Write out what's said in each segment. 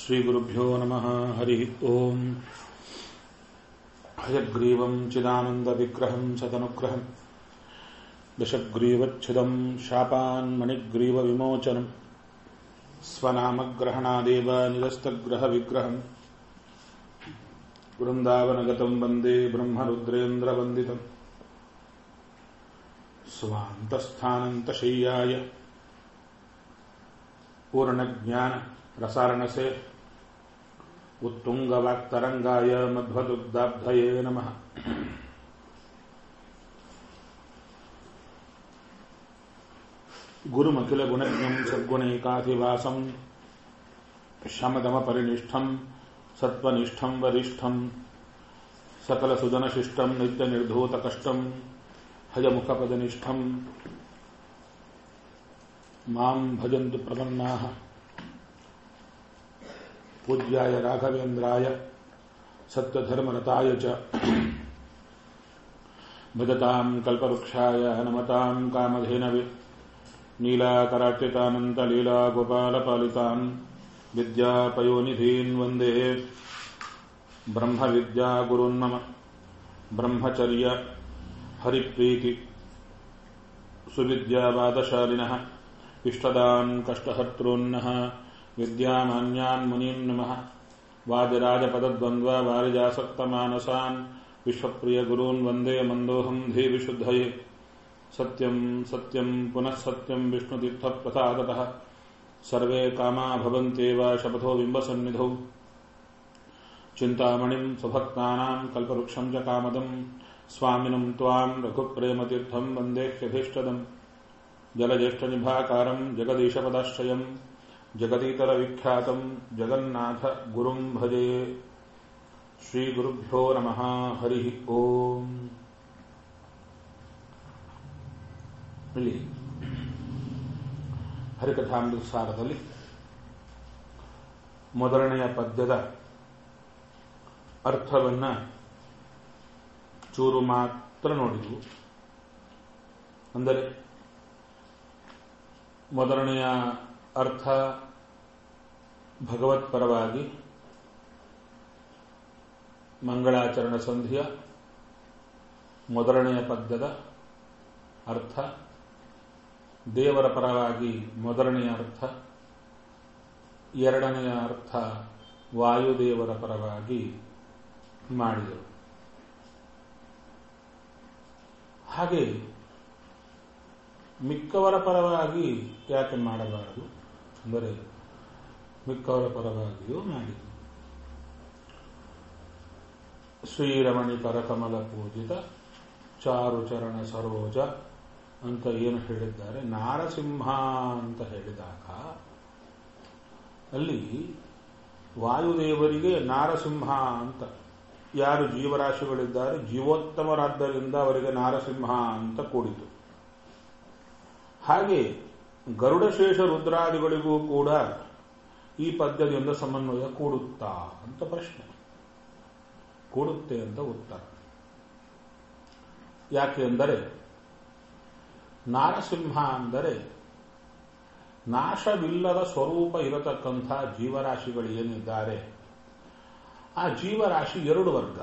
श्रीगुरुभ्यो नमः हरिः ओम् हयग्रीवम् चिदानन्दविग्रहम् सदनुग्रहम् दशग्रीवच्छुदम् शापान्मणिग्रीवविमोचनम् स्वनामग्रहणादेव निरस्तग्रहविग्रहम् वृन्दावनगतम् वन्दे ब्रह्मरुद्रेन्द्रवन्दितम् स्वान्तस्थानन्तशय्याय पूर्णज्ञान रसारणसे उत्तुङ्गवाक्तरङ्गाय मध्वदुग्धाब्धये नमः गुरुमखिलगुणज्ञम् सद्गुणैकाधिवासम् शमदमपरिनिष्ठम् सत्त्वनिष्ठम् वरिष्ठम् सकलसुजनशिष्टम् नित्यनिर्धूतकष्टम् हयमुखपदनिष्ठम् माम् भजन्तु प्रपन्नाः पूज्याय राघवेन्द्राय सत्यधर्मरताय च भजताम् कल्पवृक्षाय हनुमताम् कामधेनवे नीलाकराट्यतानन्तलीलागोपालपालितान् विद्यापयोनिधीन् वन्दे ब्रह्मविद्यागुरुन्मम ब्रह्मचर्य हरिप्रीति सुविद्यावादशालिनः इष्टदान् कष्टहर्तॄन्नः विद्यामान्यान् मुनीन् नमः वादिराजपदद्वन्द्ववारिजासक्तमानसान् विश्वप्रियगुरून् वन्दे मन्दोऽहम् धीविशुद्धये सत्यम् सत्यम् पुनः सत्यम् विष्णुतीर्थप्रसादतः सर्वे कामा भवन्त्येव शपथो बिम्बसन्निधौ चिन्तामणिम् स्वभक्तानाम् कल्पवृक्षम् च कामदम् स्वामिनम् त्वाम् रघुप्रेमतीर्थम् वन्देह्यभीष्टदम् जलज्येष्ठनिभाकारम् जगदीशपदाश्रयम् जगदीतरविख्यातम् जगन्नाथ गुरुम् भजे ಶ್ರೀಗುರುಭ್ಯೋ ನಮಃ ಹರಿ ಓಂ ಇಲ್ಲಿ ಹರಿಕಥಾಮೃತ ಸಾರದಲ್ಲಿ ಮೊದಲನೆಯ ಪದ್ಯದ ಅರ್ಥವನ್ನ ಚೂರು ಮಾತ್ರ ನೋಡಿದ್ವು ಅಂದರೆ ಮೊದಲನೆಯ ಅರ್ಥ ಭಗವತ್ಪರವಾಗಿ ಮಂಗಳಾಚರಣ ಸಂಧಿಯ ಮೊದಲನೆಯ ಪದ್ಯದ ಅರ್ಥ ದೇವರ ಪರವಾಗಿ ಮೊದಲನೆಯ ಅರ್ಥ ಎರಡನೆಯ ಅರ್ಥ ವಾಯುದೇವರ ಪರವಾಗಿ ಮಾಡಿದರು ಹಾಗೆ ಮಿಕ್ಕವರ ಪರವಾಗಿ ಯಾಕೆ ಮಾಡಬಾರದು ಅಂದರೆ ಮಿಕ್ಕವರ ಪರವಾಗಿಯೂ ಮಾಡಿದರು ಶ್ರೀರಮಣಿ ಕರಕಮಲ ಪೂಜಿತ ಚಾರುಚರಣ ಸರೋಜ ಅಂತ ಏನು ಹೇಳಿದ್ದಾರೆ ನಾರಸಿಂಹ ಅಂತ ಹೇಳಿದಾಗ ಅಲ್ಲಿ ವಾಯುದೇವರಿಗೆ ನಾರಸಿಂಹ ಅಂತ ಯಾರು ಜೀವರಾಶಿಗಳಿದ್ದಾರೆ ಜೀವೋತ್ತಮರಾದ್ದರಿಂದ ಅವರಿಗೆ ನಾರಸಿಂಹ ಅಂತ ಕೂಡಿತು ಹಾಗೆ ಗರುಡಶೇಷ ರುದ್ರಾದಿಗಳಿಗೂ ಕೂಡ ಈ ಪದ್ಯದಿಂದ ಸಮನ್ವಯ ಕೂಡುತ್ತಾ ಅಂತ ಪ್ರಶ್ನೆ ಕೂಡುತ್ತೆ ಅಂತ ಉತ್ತರ ಯಾಕೆ ಅಂದರೆ ನಾರಸಿಂಹ ಅಂದರೆ ನಾಶವಿಲ್ಲದ ಸ್ವರೂಪ ಇರತಕ್ಕಂಥ ಜೀವರಾಶಿಗಳು ಏನಿದ್ದಾರೆ ಆ ಜೀವರಾಶಿ ಎರಡು ವರ್ಗ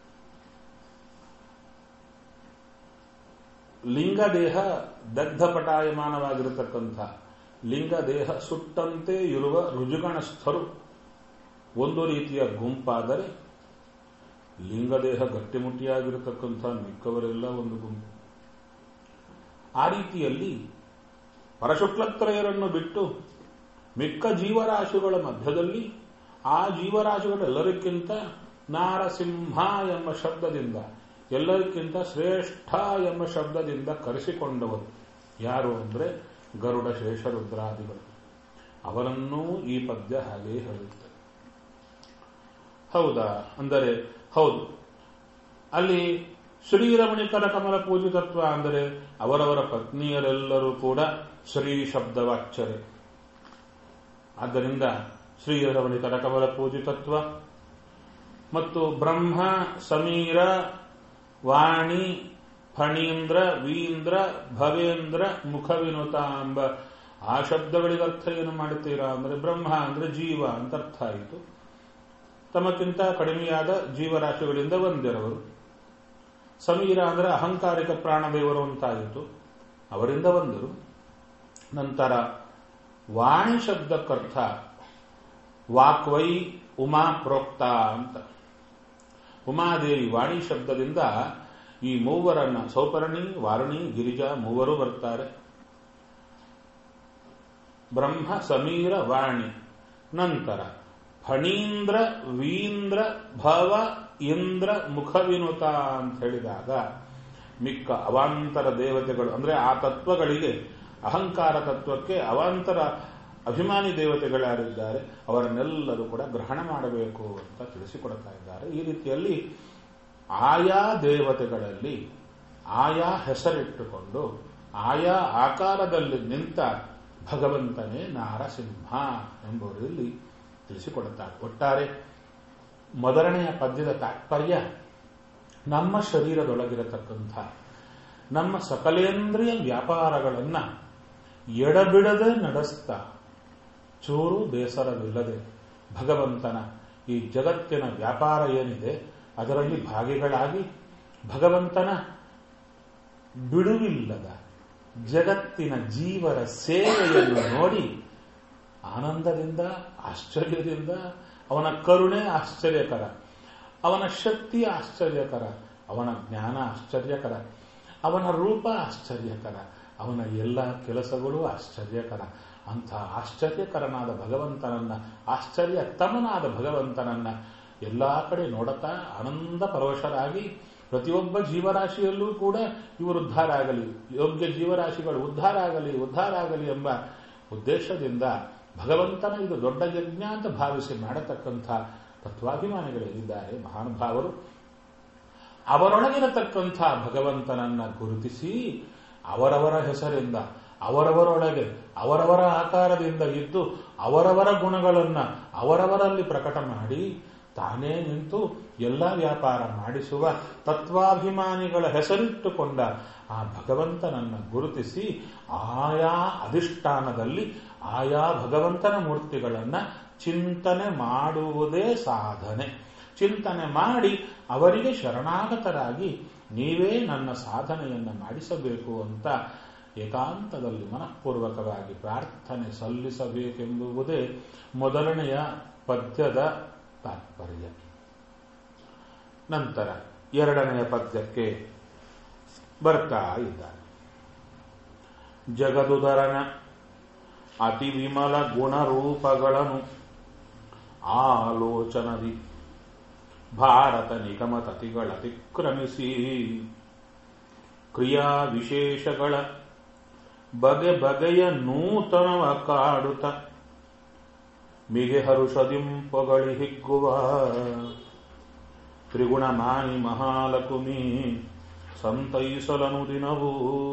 ಲಿಂಗದೇಹ ದಗ್ಧಪಟಾಯಮಾನವಾಗಿರತಕ್ಕಂಥ ಲಿಂಗದೇಹ ಸುಟ್ಟಂತೆ ಇರುವ ರುಜುಗಣಸ್ಥರು ಒಂದು ರೀತಿಯ ಗುಂಪಾದರೆ ಲಿಂಗದೇಹ ಗಟ್ಟಿಮುಟ್ಟಿಯಾಗಿರತಕ್ಕಂಥ ಮಿಕ್ಕವರೆಲ್ಲ ಒಂದು ಗುಂಪು ಆ ರೀತಿಯಲ್ಲಿ ಪರಶುಕ್ಲತ್ರಯರನ್ನು ಬಿಟ್ಟು ಮಿಕ್ಕ ಜೀವರಾಶಿಗಳ ಮಧ್ಯದಲ್ಲಿ ಆ ಜೀವರಾಶಿಗಳೆಲ್ಲರಿಗಿಂತ ನಾರಸಿಂಹ ಎಂಬ ಶಬ್ದದಿಂದ ಎಲ್ಲರಿಗಿಂತ ಶ್ರೇಷ್ಠ ಎಂಬ ಶಬ್ದದಿಂದ ಕರೆಸಿಕೊಂಡವರು ಯಾರು ಅಂದರೆ ಗರುಡ ಶೇಷರುದ್ರಾದಿಗಳು ಅವರನ್ನೂ ಈ ಪದ್ಯ ಹಾಗೆ ಹೇಳುತ್ತೆ ಹೌದಾ ಅಂದರೆ ಹೌದು ಅಲ್ಲಿ ಶ್ರೀರಮಣಿಕರ ಕಮಲ ಪೂಜಿತತ್ವ ಅಂದರೆ ಅವರವರ ಪತ್ನಿಯರೆಲ್ಲರೂ ಕೂಡ ಶ್ರೀ ಶಬ್ದವಾಚ್ಯರೆ ಆದ್ದರಿಂದ ಶ್ರೀರಮಣಿಕರ ಕಮಲ ಪೂಜಿತತ್ವ ಮತ್ತು ಬ್ರಹ್ಮ ಸಮೀರ ವಾಣಿ ಫಣೀಂದ್ರ ವೀಂದ್ರ ಭವೇಂದ್ರ ಮುಖವಿನುತ ಎಂಬ ಆ ಶಬ್ದಗಳಿಗೆ ಅರ್ಥ ಏನು ಮಾಡುತ್ತೀರಾ ಅಂದರೆ ಬ್ರಹ್ಮ ಅಂದರೆ ಜೀವ ಅಂತ ಅರ್ಥ ಆಯಿತು ತಮಕ್ಕಿಂತ ಕಡಿಮೆಯಾದ ಜೀವರಾಶಿಗಳಿಂದ ಬಂದಿರವರು ಸಮೀರ ಅಂದರೆ ಅಹಂಕಾರಿಕ ಪ್ರಾಣದೇವರು ಅಂತಾಯಿತು ಅವರಿಂದ ಬಂದರು ನಂತರ ವಾಣಿ ಶಬ್ದಕ್ಕರ್ಥ ವಾಕ್ವೈ ಉಮಾ ಪ್ರೋಕ್ತ ಅಂತ ಉಮಾದೇವಿ ವಾಣಿ ಶಬ್ದದಿಂದ ಈ ಮೂವರನ್ನ ಸೌಪರ್ಣಿ ವಾರುಣಿ ಗಿರಿಜಾ ಮೂವರು ಬರ್ತಾರೆ ಬ್ರಹ್ಮ ಸಮೀರ ವಾಣಿ ನಂತರ ಫಣೀಂದ್ರ ವೀಂದ್ರ ಭವ ಇಂದ್ರ ಮುಖವಿನುತ ಅಂತ ಹೇಳಿದಾಗ ಮಿಕ್ಕ ಅವಾಂತರ ದೇವತೆಗಳು ಅಂದ್ರೆ ಆ ತತ್ವಗಳಿಗೆ ಅಹಂಕಾರ ತತ್ವಕ್ಕೆ ಅವಾಂತರ ಅಭಿಮಾನಿ ದೇವತೆಗಳು ಯಾರಿದ್ದಾರೆ ಅವರನ್ನೆಲ್ಲರೂ ಕೂಡ ಗ್ರಹಣ ಮಾಡಬೇಕು ಅಂತ ತಿಳಿಸಿಕೊಡ್ತಾ ಇದ್ದಾರೆ ಈ ರೀತಿಯಲ್ಲಿ ಆಯಾ ದೇವತೆಗಳಲ್ಲಿ ಆಯಾ ಹೆಸರಿಟ್ಟುಕೊಂಡು ಆಯಾ ಆಕಾರದಲ್ಲಿ ನಿಂತ ಭಗವಂತನೇ ನಾರಸಿಂಹ ಎಂಬುದರಲ್ಲಿ ತಿಳಿಸಿಕೊಡುತ್ತಾರೆ ಒಟ್ಟಾರೆ ಮೊದಲನೆಯ ಪದ್ಯದ ತಾತ್ಪರ್ಯ ನಮ್ಮ ಶರೀರದೊಳಗಿರತಕ್ಕಂಥ ನಮ್ಮ ಸಕಲೇಂದ್ರಿಯ ವ್ಯಾಪಾರಗಳನ್ನ ಎಡಬಿಡದೆ ನಡೆಸ್ತಾ ಚೂರು ಬೇಸರವಿಲ್ಲದೆ ಭಗವಂತನ ಈ ಜಗತ್ತಿನ ವ್ಯಾಪಾರ ಏನಿದೆ ಅದರಲ್ಲಿ ಭಾಗಿಗಳಾಗಿ ಭಗವಂತನ ಬಿಡುವಿಲ್ಲದ ಜಗತ್ತಿನ ಜೀವರ ಸೇವೆಯನ್ನು ನೋಡಿ ಆನಂದದಿಂದ ಆಶ್ಚರ್ಯದಿಂದ ಅವನ ಕರುಣೆ ಆಶ್ಚರ್ಯಕರ ಅವನ ಶಕ್ತಿ ಆಶ್ಚರ್ಯಕರ ಅವನ ಜ್ಞಾನ ಆಶ್ಚರ್ಯಕರ ಅವನ ರೂಪ ಆಶ್ಚರ್ಯಕರ ಅವನ ಎಲ್ಲ ಕೆಲಸಗಳು ಆಶ್ಚರ್ಯಕರ ಅಂಥ ಆಶ್ಚರ್ಯಕರನಾದ ಭಗವಂತನನ್ನ ಆಶ್ಚರ್ಯ ತಮನಾದ ಭಗವಂತನನ್ನ ಎಲ್ಲಾ ಕಡೆ ನೋಡುತ್ತಾ ಆನಂದ ಪರವಶರಾಗಿ ಪ್ರತಿಯೊಬ್ಬ ಜೀವರಾಶಿಯಲ್ಲೂ ಕೂಡ ಇವರು ಉದ್ಧಾರ ಆಗಲಿ ಯೋಗ್ಯ ಜೀವರಾಶಿಗಳು ಉದ್ಧಾರ ಆಗಲಿ ಉದ್ಧಾರ ಆಗಲಿ ಎಂಬ ಉದ್ದೇಶದಿಂದ ಭಗವಂತನ ಇದು ದೊಡ್ಡ ಯಜ್ಞ ಅಂತ ಭಾವಿಸಿ ಮಾಡತಕ್ಕಂಥ ತತ್ವಾಭಿಮಾನಿಗಳೇನಿದ್ದಾರೆ ಮಹಾನುಭಾವರು ಅವರೊಳಗಿರತಕ್ಕಂಥ ಭಗವಂತನನ್ನ ಗುರುತಿಸಿ ಅವರವರ ಹೆಸರಿಂದ ಅವರವರೊಳಗೆ ಅವರವರ ಆಕಾರದಿಂದ ಇದ್ದು ಅವರವರ ಗುಣಗಳನ್ನ ಅವರವರಲ್ಲಿ ಪ್ರಕಟ ಮಾಡಿ ತಾನೇ ನಿಂತು ಎಲ್ಲ ವ್ಯಾಪಾರ ಮಾಡಿಸುವ ತತ್ವಾಭಿಮಾನಿಗಳ ಹೆಸರಿಟ್ಟುಕೊಂಡ ಆ ಭಗವಂತನನ್ನ ಗುರುತಿಸಿ ಆಯಾ ಅಧಿಷ್ಠಾನದಲ್ಲಿ ಆಯಾ ಭಗವಂತನ ಮೂರ್ತಿಗಳನ್ನ ಚಿಂತನೆ ಮಾಡುವುದೇ ಸಾಧನೆ ಚಿಂತನೆ ಮಾಡಿ ಅವರಿಗೆ ಶರಣಾಗತರಾಗಿ ನೀವೇ ನನ್ನ ಸಾಧನೆಯನ್ನು ಮಾಡಿಸಬೇಕು ಅಂತ ಏಕಾಂತದಲ್ಲಿ ಮನಃಪೂರ್ವಕವಾಗಿ ಪ್ರಾರ್ಥನೆ ಸಲ್ಲಿಸಬೇಕೆಂಬುವುದೇ ಮೊದಲನೆಯ ಪದ್ಯದ ತಾತ್ಪರ್ಯ ನಂತರ ಎರಡನೆಯ ಪದ್ಯಕ್ಕೆ ಬರ್ತಾ ಇದ್ದಾರೆ ಜಗದುದರನ ಅತಿ ವಿಮಲ ಗುಣರೂಪಗಳನ್ನು ಆಲೋಚನದಿ ಭಾರತ ನಿಗಮ ತತಿಗಳತಿಕ್ರಮಿಸಿ ಕ್ರಿಯಾ ವಿಶೇಷಗಳ ಬಗೆ ಬಗೆಯ ನೂತನವ ಕಾಡುತ್ತ ಮಿಗೆ ಹರುಷದಿಂಪಗಳಿ ಹಿಗ್ಗುವ ತ್ರಿಗುಣಮಾನಿ ಮಹಾಲಕುಮಿ ಸಂತೈಸಲನು ದಿನವೂ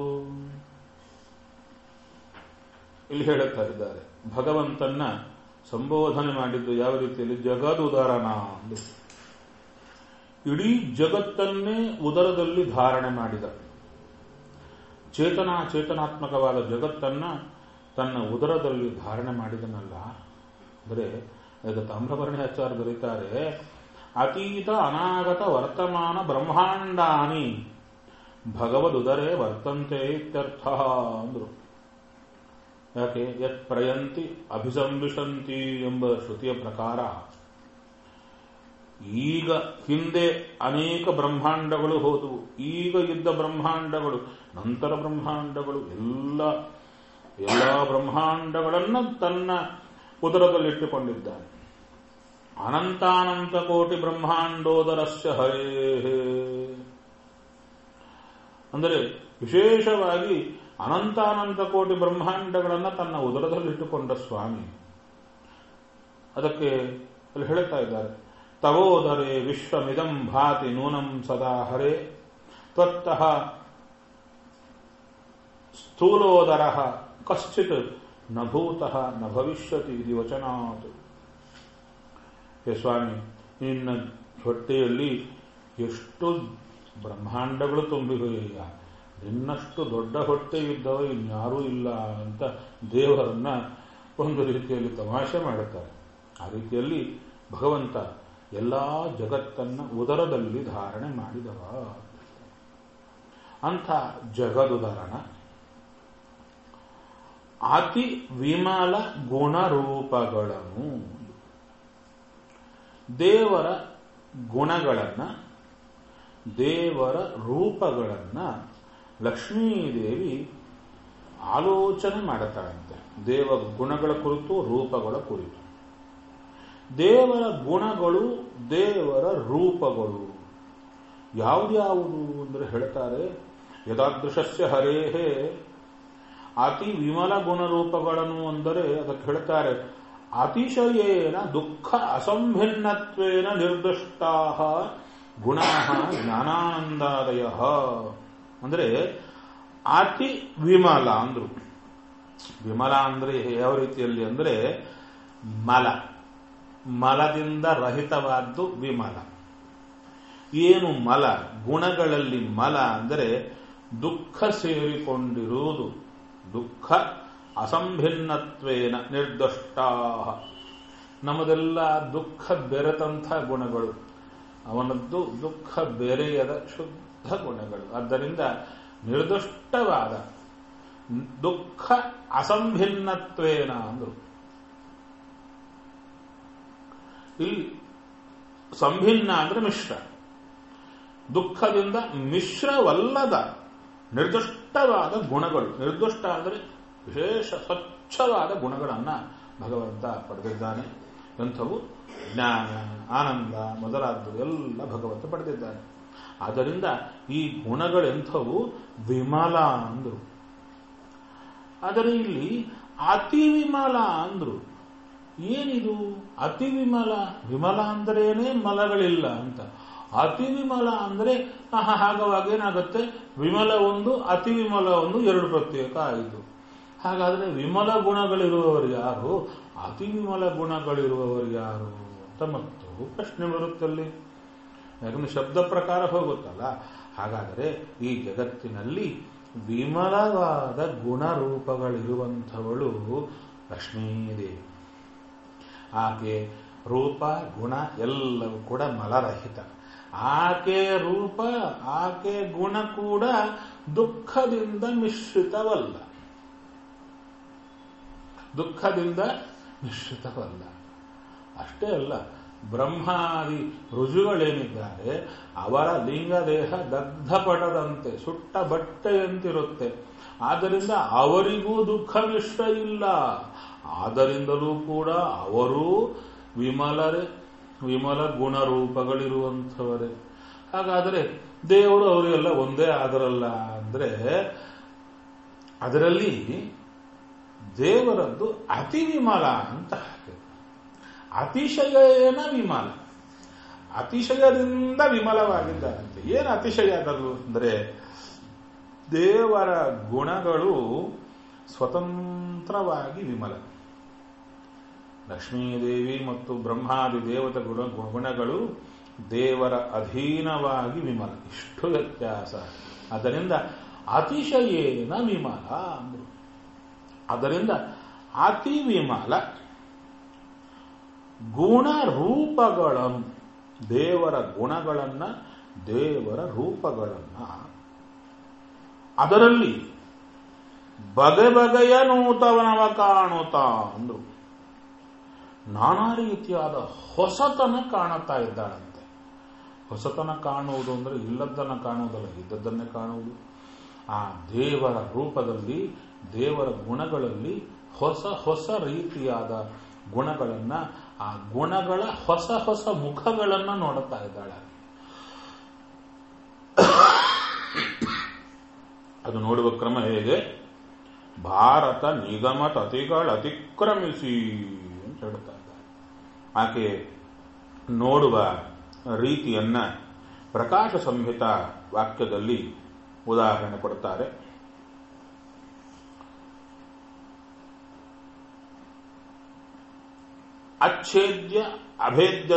ಇಲ್ಲಿ ಹೇಳುತ್ತಾ ಇದ್ದಾರೆ ಭಗವಂತನ ಸಂಬೋಧನೆ ಮಾಡಿದ್ದು ಯಾವ ರೀತಿಯಲ್ಲಿ ಜಗದುದರನ ಅಂದು ಇಡೀ ಜಗತ್ತನ್ನೇ ಉದರದಲ್ಲಿ ಧಾರಣೆ ಮಾಡಿದ ಚೇತನಾ ಚೇತನಾತ್ಮಕವಾದ ಜಗತ್ತನ್ನ ತನ್ನ ಉದರದಲ್ಲಿ ಧಾರಣೆ ಮಾಡಿದನಲ್ಲ ಅಂದರೆ ಈಗ ತಾಮ್ರವರ್ಣಿ ಆಚಾರ್ಯ ಬರೀತಾರೆ ಅತೀತ ಅನಾಗತ ವರ್ತಮಾನ ಬ್ರಹ್ಮಾಂಡಾನಿ ಭಗವದುದರೇ ವರ್ತಂತೆ ಇತ್ಯರ್ಥ ಅಂದ್ರು ಯಾಕೆ ಯತ್ ಪ್ರಯಂತಿ ಅಭಿಸಂಬಿಷಂತಿ ಎಂಬ ಶ್ರುತಿಯ ಪ್ರಕಾರ ಈಗ ಹಿಂದೆ ಅನೇಕ ಬ್ರಹ್ಮಾಂಡಗಳು ಹೋದವು ಈಗ ಇದ್ದ ಬ್ರಹ್ಮಾಂಡಗಳು ನಂತರ ಬ್ರಹ್ಮಾಂಡಗಳು ಎಲ್ಲ ಎಲ್ಲ ಬ್ರಹ್ಮಾಂಡಗಳನ್ನು ತನ್ನ ಉದರದಲ್ಲಿಟ್ಟುಕೊಂಡಿದ್ದಾನೆ ಅನಂತಾನಂತ ಕೋಟಿ ಬ್ರಹ್ಮಾಂಡೋದರಸ್ಯ ಹರೇ ಅಂದರೆ ವಿಶೇಷವಾಗಿ ಅನಂತಾನಂತ ಕೋಟಿ ಬ್ರಹ್ಮಾಂಡಗಳನ್ನು ತನ್ನ ಉದರದಲ್ಲಿಟ್ಟುಕೊಂಡ ಸ್ವಾಮಿ ಅದಕ್ಕೆ ಅಲ್ಲಿ ಹೇಳುತ್ತಾ ಇದ್ದಾರೆ ತವೋದರೇ ವಿಶ್ವಮಿದಂ ಭಾತಿ ನೂನಂ ಸದಾ ಹರೇ ತ್ವತ್ತಃ ಸ್ಥೂಲೋದರ ಕಶ್ಚಿತ್ ನ ಭೂತಃ ನ ಭವಿಷ್ಯತಿ ಇದು ವಚನಾತ್ ಹೇ ಸ್ವಾಮಿ ನಿನ್ನ ಹೊಟ್ಟೆಯಲ್ಲಿ ಎಷ್ಟು ಬ್ರಹ್ಮಾಂಡಗಳು ತುಂಬಿವೆಯ ನಿನ್ನಷ್ಟು ದೊಡ್ಡ ಹೊಟ್ಟೆ ಇದ್ದವ ಇನ್ಯಾರೂ ಇಲ್ಲ ಅಂತ ದೇವರನ್ನ ಒಂದು ರೀತಿಯಲ್ಲಿ ತಮಾಷೆ ಮಾಡುತ್ತಾರೆ ಆ ರೀತಿಯಲ್ಲಿ ಭಗವಂತ ಎಲ್ಲ ಜಗತ್ತನ್ನ ಉದರದಲ್ಲಿ ಧಾರಣೆ ಮಾಡಿದವ ಅಂಥ ಜಗದುದರಣ ಅತಿ ವಿಮಲ ಗುಣರೂಪಗಳನ್ನು ದೇವರ ಗುಣಗಳನ್ನ ದೇವರ ರೂಪಗಳನ್ನ ಲಕ್ಷ್ಮೀದೇವಿ ಆಲೋಚನೆ ಮಾಡುತ್ತಾಳಂತೆ ದೇವ ಗುಣಗಳ ಕುರಿತು ರೂಪಗಳ ಕುರಿತು ದೇವರ ಗುಣಗಳು ದೇವರ ರೂಪಗಳು ಯಾವ್ದ್ಯಾವುದು ಅಂದ್ರೆ ಹೇಳ್ತಾರೆ ಯದಾದೃಶಸ್ಯ ಹರೇಹೇ ಅತಿ ವಿಮಲ ಗುಣರೂಪಗಳನ್ನು ಅಂದರೆ ಅದಕ್ಕೆ ಹೇಳ್ತಾರೆ ಅತಿಶಯೇನ ದುಃಖ ಅಸಂಭಿನ್ನತ್ವೇನ ನಿರ್ದಿಷ್ಟಾ ಗುಣ ಜ್ಞಾನಾನಂದಾದಯ ಅಂದ್ರೆ ಅತಿ ವಿಮಲ ಅಂದ್ರು ವಿಮಲ ಅಂದ್ರೆ ಯಾವ ರೀತಿಯಲ್ಲಿ ಅಂದ್ರೆ ಮಲ ಮಲದಿಂದ ರಹಿತವಾದ್ದು ವಿಮಲ ಏನು ಮಲ ಗುಣಗಳಲ್ಲಿ ಮಲ ಅಂದರೆ ದುಃಖ ಸೇರಿಕೊಂಡಿರುವುದು ದುಃಖ ಅಸಂಭಿನ್ನತ್ವೇನ ನಿರ್ದಿಷ್ಟಾ ನಮ್ಮದೆಲ್ಲ ದುಃಖ ಬೆರೆತಂಥ ಗುಣಗಳು ಅವನದ್ದು ದುಃಖ ಬೆರೆಯದ ಶುದ್ಧ ಗುಣಗಳು ಆದ್ದರಿಂದ ನಿರ್ದಿಷ್ಟವಾದ ದುಃಖ ಅಸಂಭಿನ್ನತ್ವೇನ ಅಂದ್ರು ಇಲ್ಲಿ ಸಂಭಿನ್ನ ಅಂದ್ರೆ ಮಿಶ್ರ ದುಃಖದಿಂದ ಮಿಶ್ರವಲ್ಲದ ನಿರ್ದಿಷ್ಟವಾದ ಗುಣಗಳು ನಿರ್ದಿಷ್ಟ ಅಂದರೆ ವಿಶೇಷ ಸ್ವಚ್ಛವಾದ ಗುಣಗಳನ್ನ ಭಗವಂತ ಪಡೆದಿದ್ದಾನೆ ಎಂಥವು ಜ್ಞಾನ ಆನಂದ ಮೊದಲಾದವು ಎಲ್ಲ ಭಗವಂತ ಪಡೆದಿದ್ದಾನೆ ಆದ್ದರಿಂದ ಈ ಗುಣಗಳೆಂಥವು ವಿಮಲ ಅಂದ್ರು ಆದರೆ ಇಲ್ಲಿ ಅತಿ ವಿಮಲ ಅಂದ್ರು ಏನಿದು ಅತಿ ವಿಮಲ ವಿಮಲ ಅಂದ್ರೇನೆ ಮಲಗಳಿಲ್ಲ ಅಂತ ಅತಿ ವಿಮಲ ಅಂದ್ರೆ ಹಾಗವಾಗ ಏನಾಗುತ್ತೆ ವಿಮಲ ಒಂದು ಅತಿ ವಿಮಲ ಒಂದು ಎರಡು ಪ್ರತ್ಯೇಕ ಆಯಿತು ಹಾಗಾದ್ರೆ ವಿಮಲ ಗುಣಗಳಿರುವವರು ಯಾರು ಅತಿ ವಿಮಲ ಗುಣಗಳಿರುವವರು ಯಾರು ಅಂತ ಮತ್ತು ಪ್ರಶ್ನೆ ಬರುತ್ತಲ್ಲಿ ಯಾಕಂದ್ರೆ ಶಬ್ದ ಪ್ರಕಾರ ಹೋಗುತ್ತಲ್ಲ ಹಾಗಾದರೆ ಈ ಜಗತ್ತಿನಲ್ಲಿ ವಿಮಲವಾದ ಗುಣರೂಪಗಳಿರುವಂಥವಳು ಲಕ್ಷ್ಮೀದೇವಿ ಆಕೆ ರೂಪ ಗುಣ ಎಲ್ಲವೂ ಕೂಡ ಮಲರಹಿತ ಆಕೆ ರೂಪ ಆಕೆ ಗುಣ ಕೂಡ ದುಃಖದಿಂದ ಮಿಶ್ರಿತವಲ್ಲ ದುಃಖದಿಂದ ಮಿಶ್ರಿತವಲ್ಲ ಅಷ್ಟೇ ಅಲ್ಲ ಬ್ರಹ್ಮಾದಿ ರುಜುಗಳೇನಿದ್ದಾರೆ ಅವರ ಲಿಂಗದೇಹ ದಗ್ಧಪಟದಂತೆ ಸುಟ್ಟ ಬಟ್ಟೆಯಂತಿರುತ್ತೆ ಆದ್ದರಿಂದ ಅವರಿಗೂ ದುಃಖ ಮಿಶ್ರ ಇಲ್ಲ ಆದ್ದರಿಂದಲೂ ಕೂಡ ಅವರು ವಿಮಲರೇ ವಿಮಲ ಗುಣರೂಪಗಳಿರುವಂಥವರೇ ಹಾಗಾದರೆ ದೇವರು ಅವರೆಲ್ಲ ಒಂದೇ ಆದರಲ್ಲ ಅಂದ್ರೆ ಅದರಲ್ಲಿ ದೇವರದ್ದು ಅತಿ ವಿಮಲ ಅಂತ ಹಾಕಿದ್ರು ಅತಿಶಯೇನ ವಿಮಲ ಅತಿಶಯದಿಂದ ವಿಮಲವಾಗಿದ್ದಾರಂತೆ ಏನು ಅತಿಶಯ ಅದರಲ್ಲೂ ಅಂದ್ರೆ ದೇವರ ಗುಣಗಳು ಸ್ವತಂತ್ರವಾಗಿ ವಿಮಲ ಲಕ್ಷ್ಮೀದೇವಿ ಮತ್ತು ಬ್ರಹ್ಮಾದಿ ದೇವತ ಗುಣ ಗುಣಗಳು ದೇವರ ಅಧೀನವಾಗಿ ವಿಮಲ ಇಷ್ಟು ವ್ಯತ್ಯಾಸ ಅದರಿಂದ ಅತಿಶಯೇನ ವಿಮಲ ಅಂದರು ಅದರಿಂದ ಅತಿ ವಿಮಲ ಗುಣ ರೂಪಗಳನ್ನು ದೇವರ ಗುಣಗಳನ್ನ ದೇವರ ರೂಪಗಳನ್ನ ಅದರಲ್ಲಿ ಬಗೆ ಬಗೆಯ ನೂತನವ ಕಾಣುತ್ತಾ ಅಂದ್ರು ನಾನಾ ರೀತಿಯಾದ ಹೊಸತನ ಕಾಣುತ್ತಾ ಇದ್ದಾಳಂತೆ ಹೊಸತನ ಕಾಣುವುದು ಅಂದ್ರೆ ಇಲ್ಲದನ್ನ ಕಾಣುವುದಲ್ಲ ಇದ್ದದ್ದನ್ನೇ ಕಾಣುವುದು ಆ ದೇವರ ರೂಪದಲ್ಲಿ ದೇವರ ಗುಣಗಳಲ್ಲಿ ಹೊಸ ಹೊಸ ರೀತಿಯಾದ ಗುಣಗಳನ್ನ ಆ ಗುಣಗಳ ಹೊಸ ಹೊಸ ಮುಖಗಳನ್ನ ನೋಡುತ್ತಾ ಇದ್ದಾಳೆ ಅದು ನೋಡುವ ಕ್ರಮ ಹೇಗೆ ಭಾರತ ನಿಗಮ ತತಿಗಳ ಅತಿಕ್ರಮಿಸಿ ಅಂತ ಹೇಳ್ತಾ ಇದ್ದಾರೆ ಆಕೆ ನೋಡುವ ರೀತಿಯನ್ನ ಪ್ರಕಾಶ ಸಂಹಿತ ವಾಕ್ಯದಲ್ಲಿ ಉದಾಹರಣೆ ಕೊಡ್ತಾರೆ ಅಚ್ಛೇದ್ಯ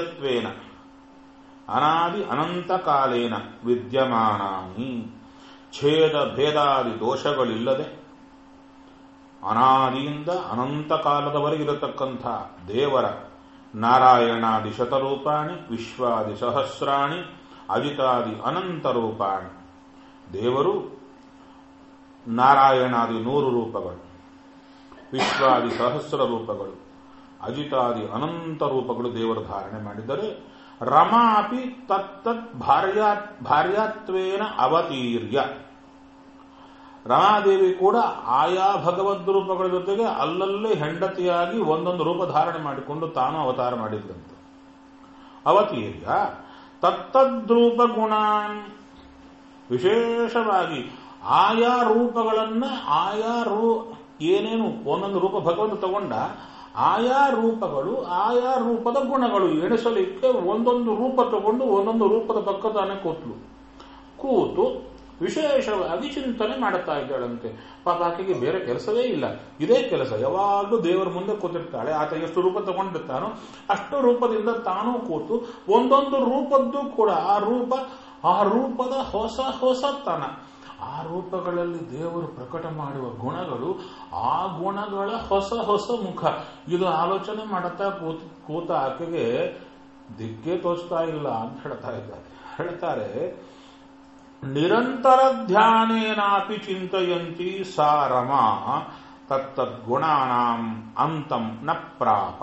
ಅಭೇದ್ಯತ್ವೇನ ಅನಾದಿ ಅನಂತ ಕಾಲೇನ ವಿದ್ಯಮಾನಾನಿ ಛೇದ ಭೇದಾದಿ ದೋಷಗಳಿಲ್ಲದೆ ಅನಾದಿಯಿಂದ ಅನಂತ ಕಾಲದವರೆಗಿರತಕ್ಕಂಥ ದೇವರ ನಾರಾಯಣಾದಿ ಶತರೂಪಾಣಿ ವಿಶ್ವಾದಿ ಸಹಸ್ರಾಣಿ ಅಜಿತಾದಿ ಅನಂತ ರೂಪಾಣಿ ದೇವರು ನಾರಾಯಣಾದಿ ನೂರು ರೂಪಗಳು ವಿಶ್ವಾದಿ ಸಹಸ್ರ ರೂಪಗಳು ಅಜಿತಾದಿ ಅನಂತ ರೂಪಗಳು ದೇವರು ಧಾರಣೆ ಮಾಡಿದರೆ ರಮಾಪಿ ತತ್ತತ್ ಭಾರ್ಯಾ ಭಾರ್ಯಾತ್ವೇನ ಅವತೀರ್ಯ ರಮಾದೇವಿ ಕೂಡ ಆಯಾ ಭಗವದ್ ರೂಪಗಳ ಜೊತೆಗೆ ಅಲ್ಲಲ್ಲೇ ಹೆಂಡತಿಯಾಗಿ ಒಂದೊಂದು ರೂಪ ಧಾರಣೆ ಮಾಡಿಕೊಂಡು ತಾನು ಅವತಾರ ಮಾಡಿದ್ದಂತೆ ಅವತೀರ್ಯ ತತ್ತದ್ರೂಪ ಗುಣಾನ್ ವಿಶೇಷವಾಗಿ ಆಯಾ ರೂಪಗಳನ್ನ ಆಯಾ ರೂ ಏನೇನು ಒಂದೊಂದು ರೂಪ ಭಗವಂತ ತಗೊಂಡ ಆಯಾ ರೂಪಗಳು ಆಯಾ ರೂಪದ ಗುಣಗಳು ಎಣಿಸಲಿಕ್ಕೆ ಒಂದೊಂದು ರೂಪ ತಗೊಂಡು ಒಂದೊಂದು ರೂಪದ ಪಕ್ಕ ತಾನೇ ಕೂತ್ಲು ಕೂತು ವಿಶೇಷವಾಗಿ ಚಿಂತನೆ ಮಾಡುತ್ತಾ ಇದ್ದಾಳಂತೆ ಪಾಪ ಆಕೆಗೆ ಬೇರೆ ಕೆಲಸವೇ ಇಲ್ಲ ಇದೇ ಕೆಲಸ ಯಾವಾಗಲೂ ದೇವರ ಮುಂದೆ ಕೂತಿರ್ತಾಳೆ ಆತ ಎಷ್ಟು ರೂಪ ತಗೊಂಡಿರ್ತಾನೋ ಅಷ್ಟು ರೂಪದಿಂದ ತಾನೂ ಕೂತು ಒಂದೊಂದು ರೂಪದ್ದು ಕೂಡ ಆ ರೂಪ ಆ ರೂಪದ ಹೊಸ ಹೊಸತನ ಆ ರೂಪಗಳಲ್ಲಿ ದೇವರು ಪ್ರಕಟ ಮಾಡುವ ಗುಣಗಳು ಆ ಗುಣಗಳ ಹೊಸ ಹೊಸ ಮುಖ ಇದು ಆಲೋಚನೆ ಮಾಡುತ್ತಾ ಕೂತ ಕೂತ ಆಕೆಗೆ ದಿಕ್ಕೇ ತೋಚ್ತಾ ಇಲ್ಲ ಅಂತ ಹೇಳ್ತಾ ಇದ್ದಾರೆ ಹೇಳ್ತಾರೆ ನಿರಂತರ ಧ್ಯಾನೇನಾಪಿ ಚಿಂತೆಯಂತಿ ಸಾ ರಮಾ ತತ್ತದ್ಗುಣಾನಾಂ ಅಂತಂ ನ ಪ್ರಾಪ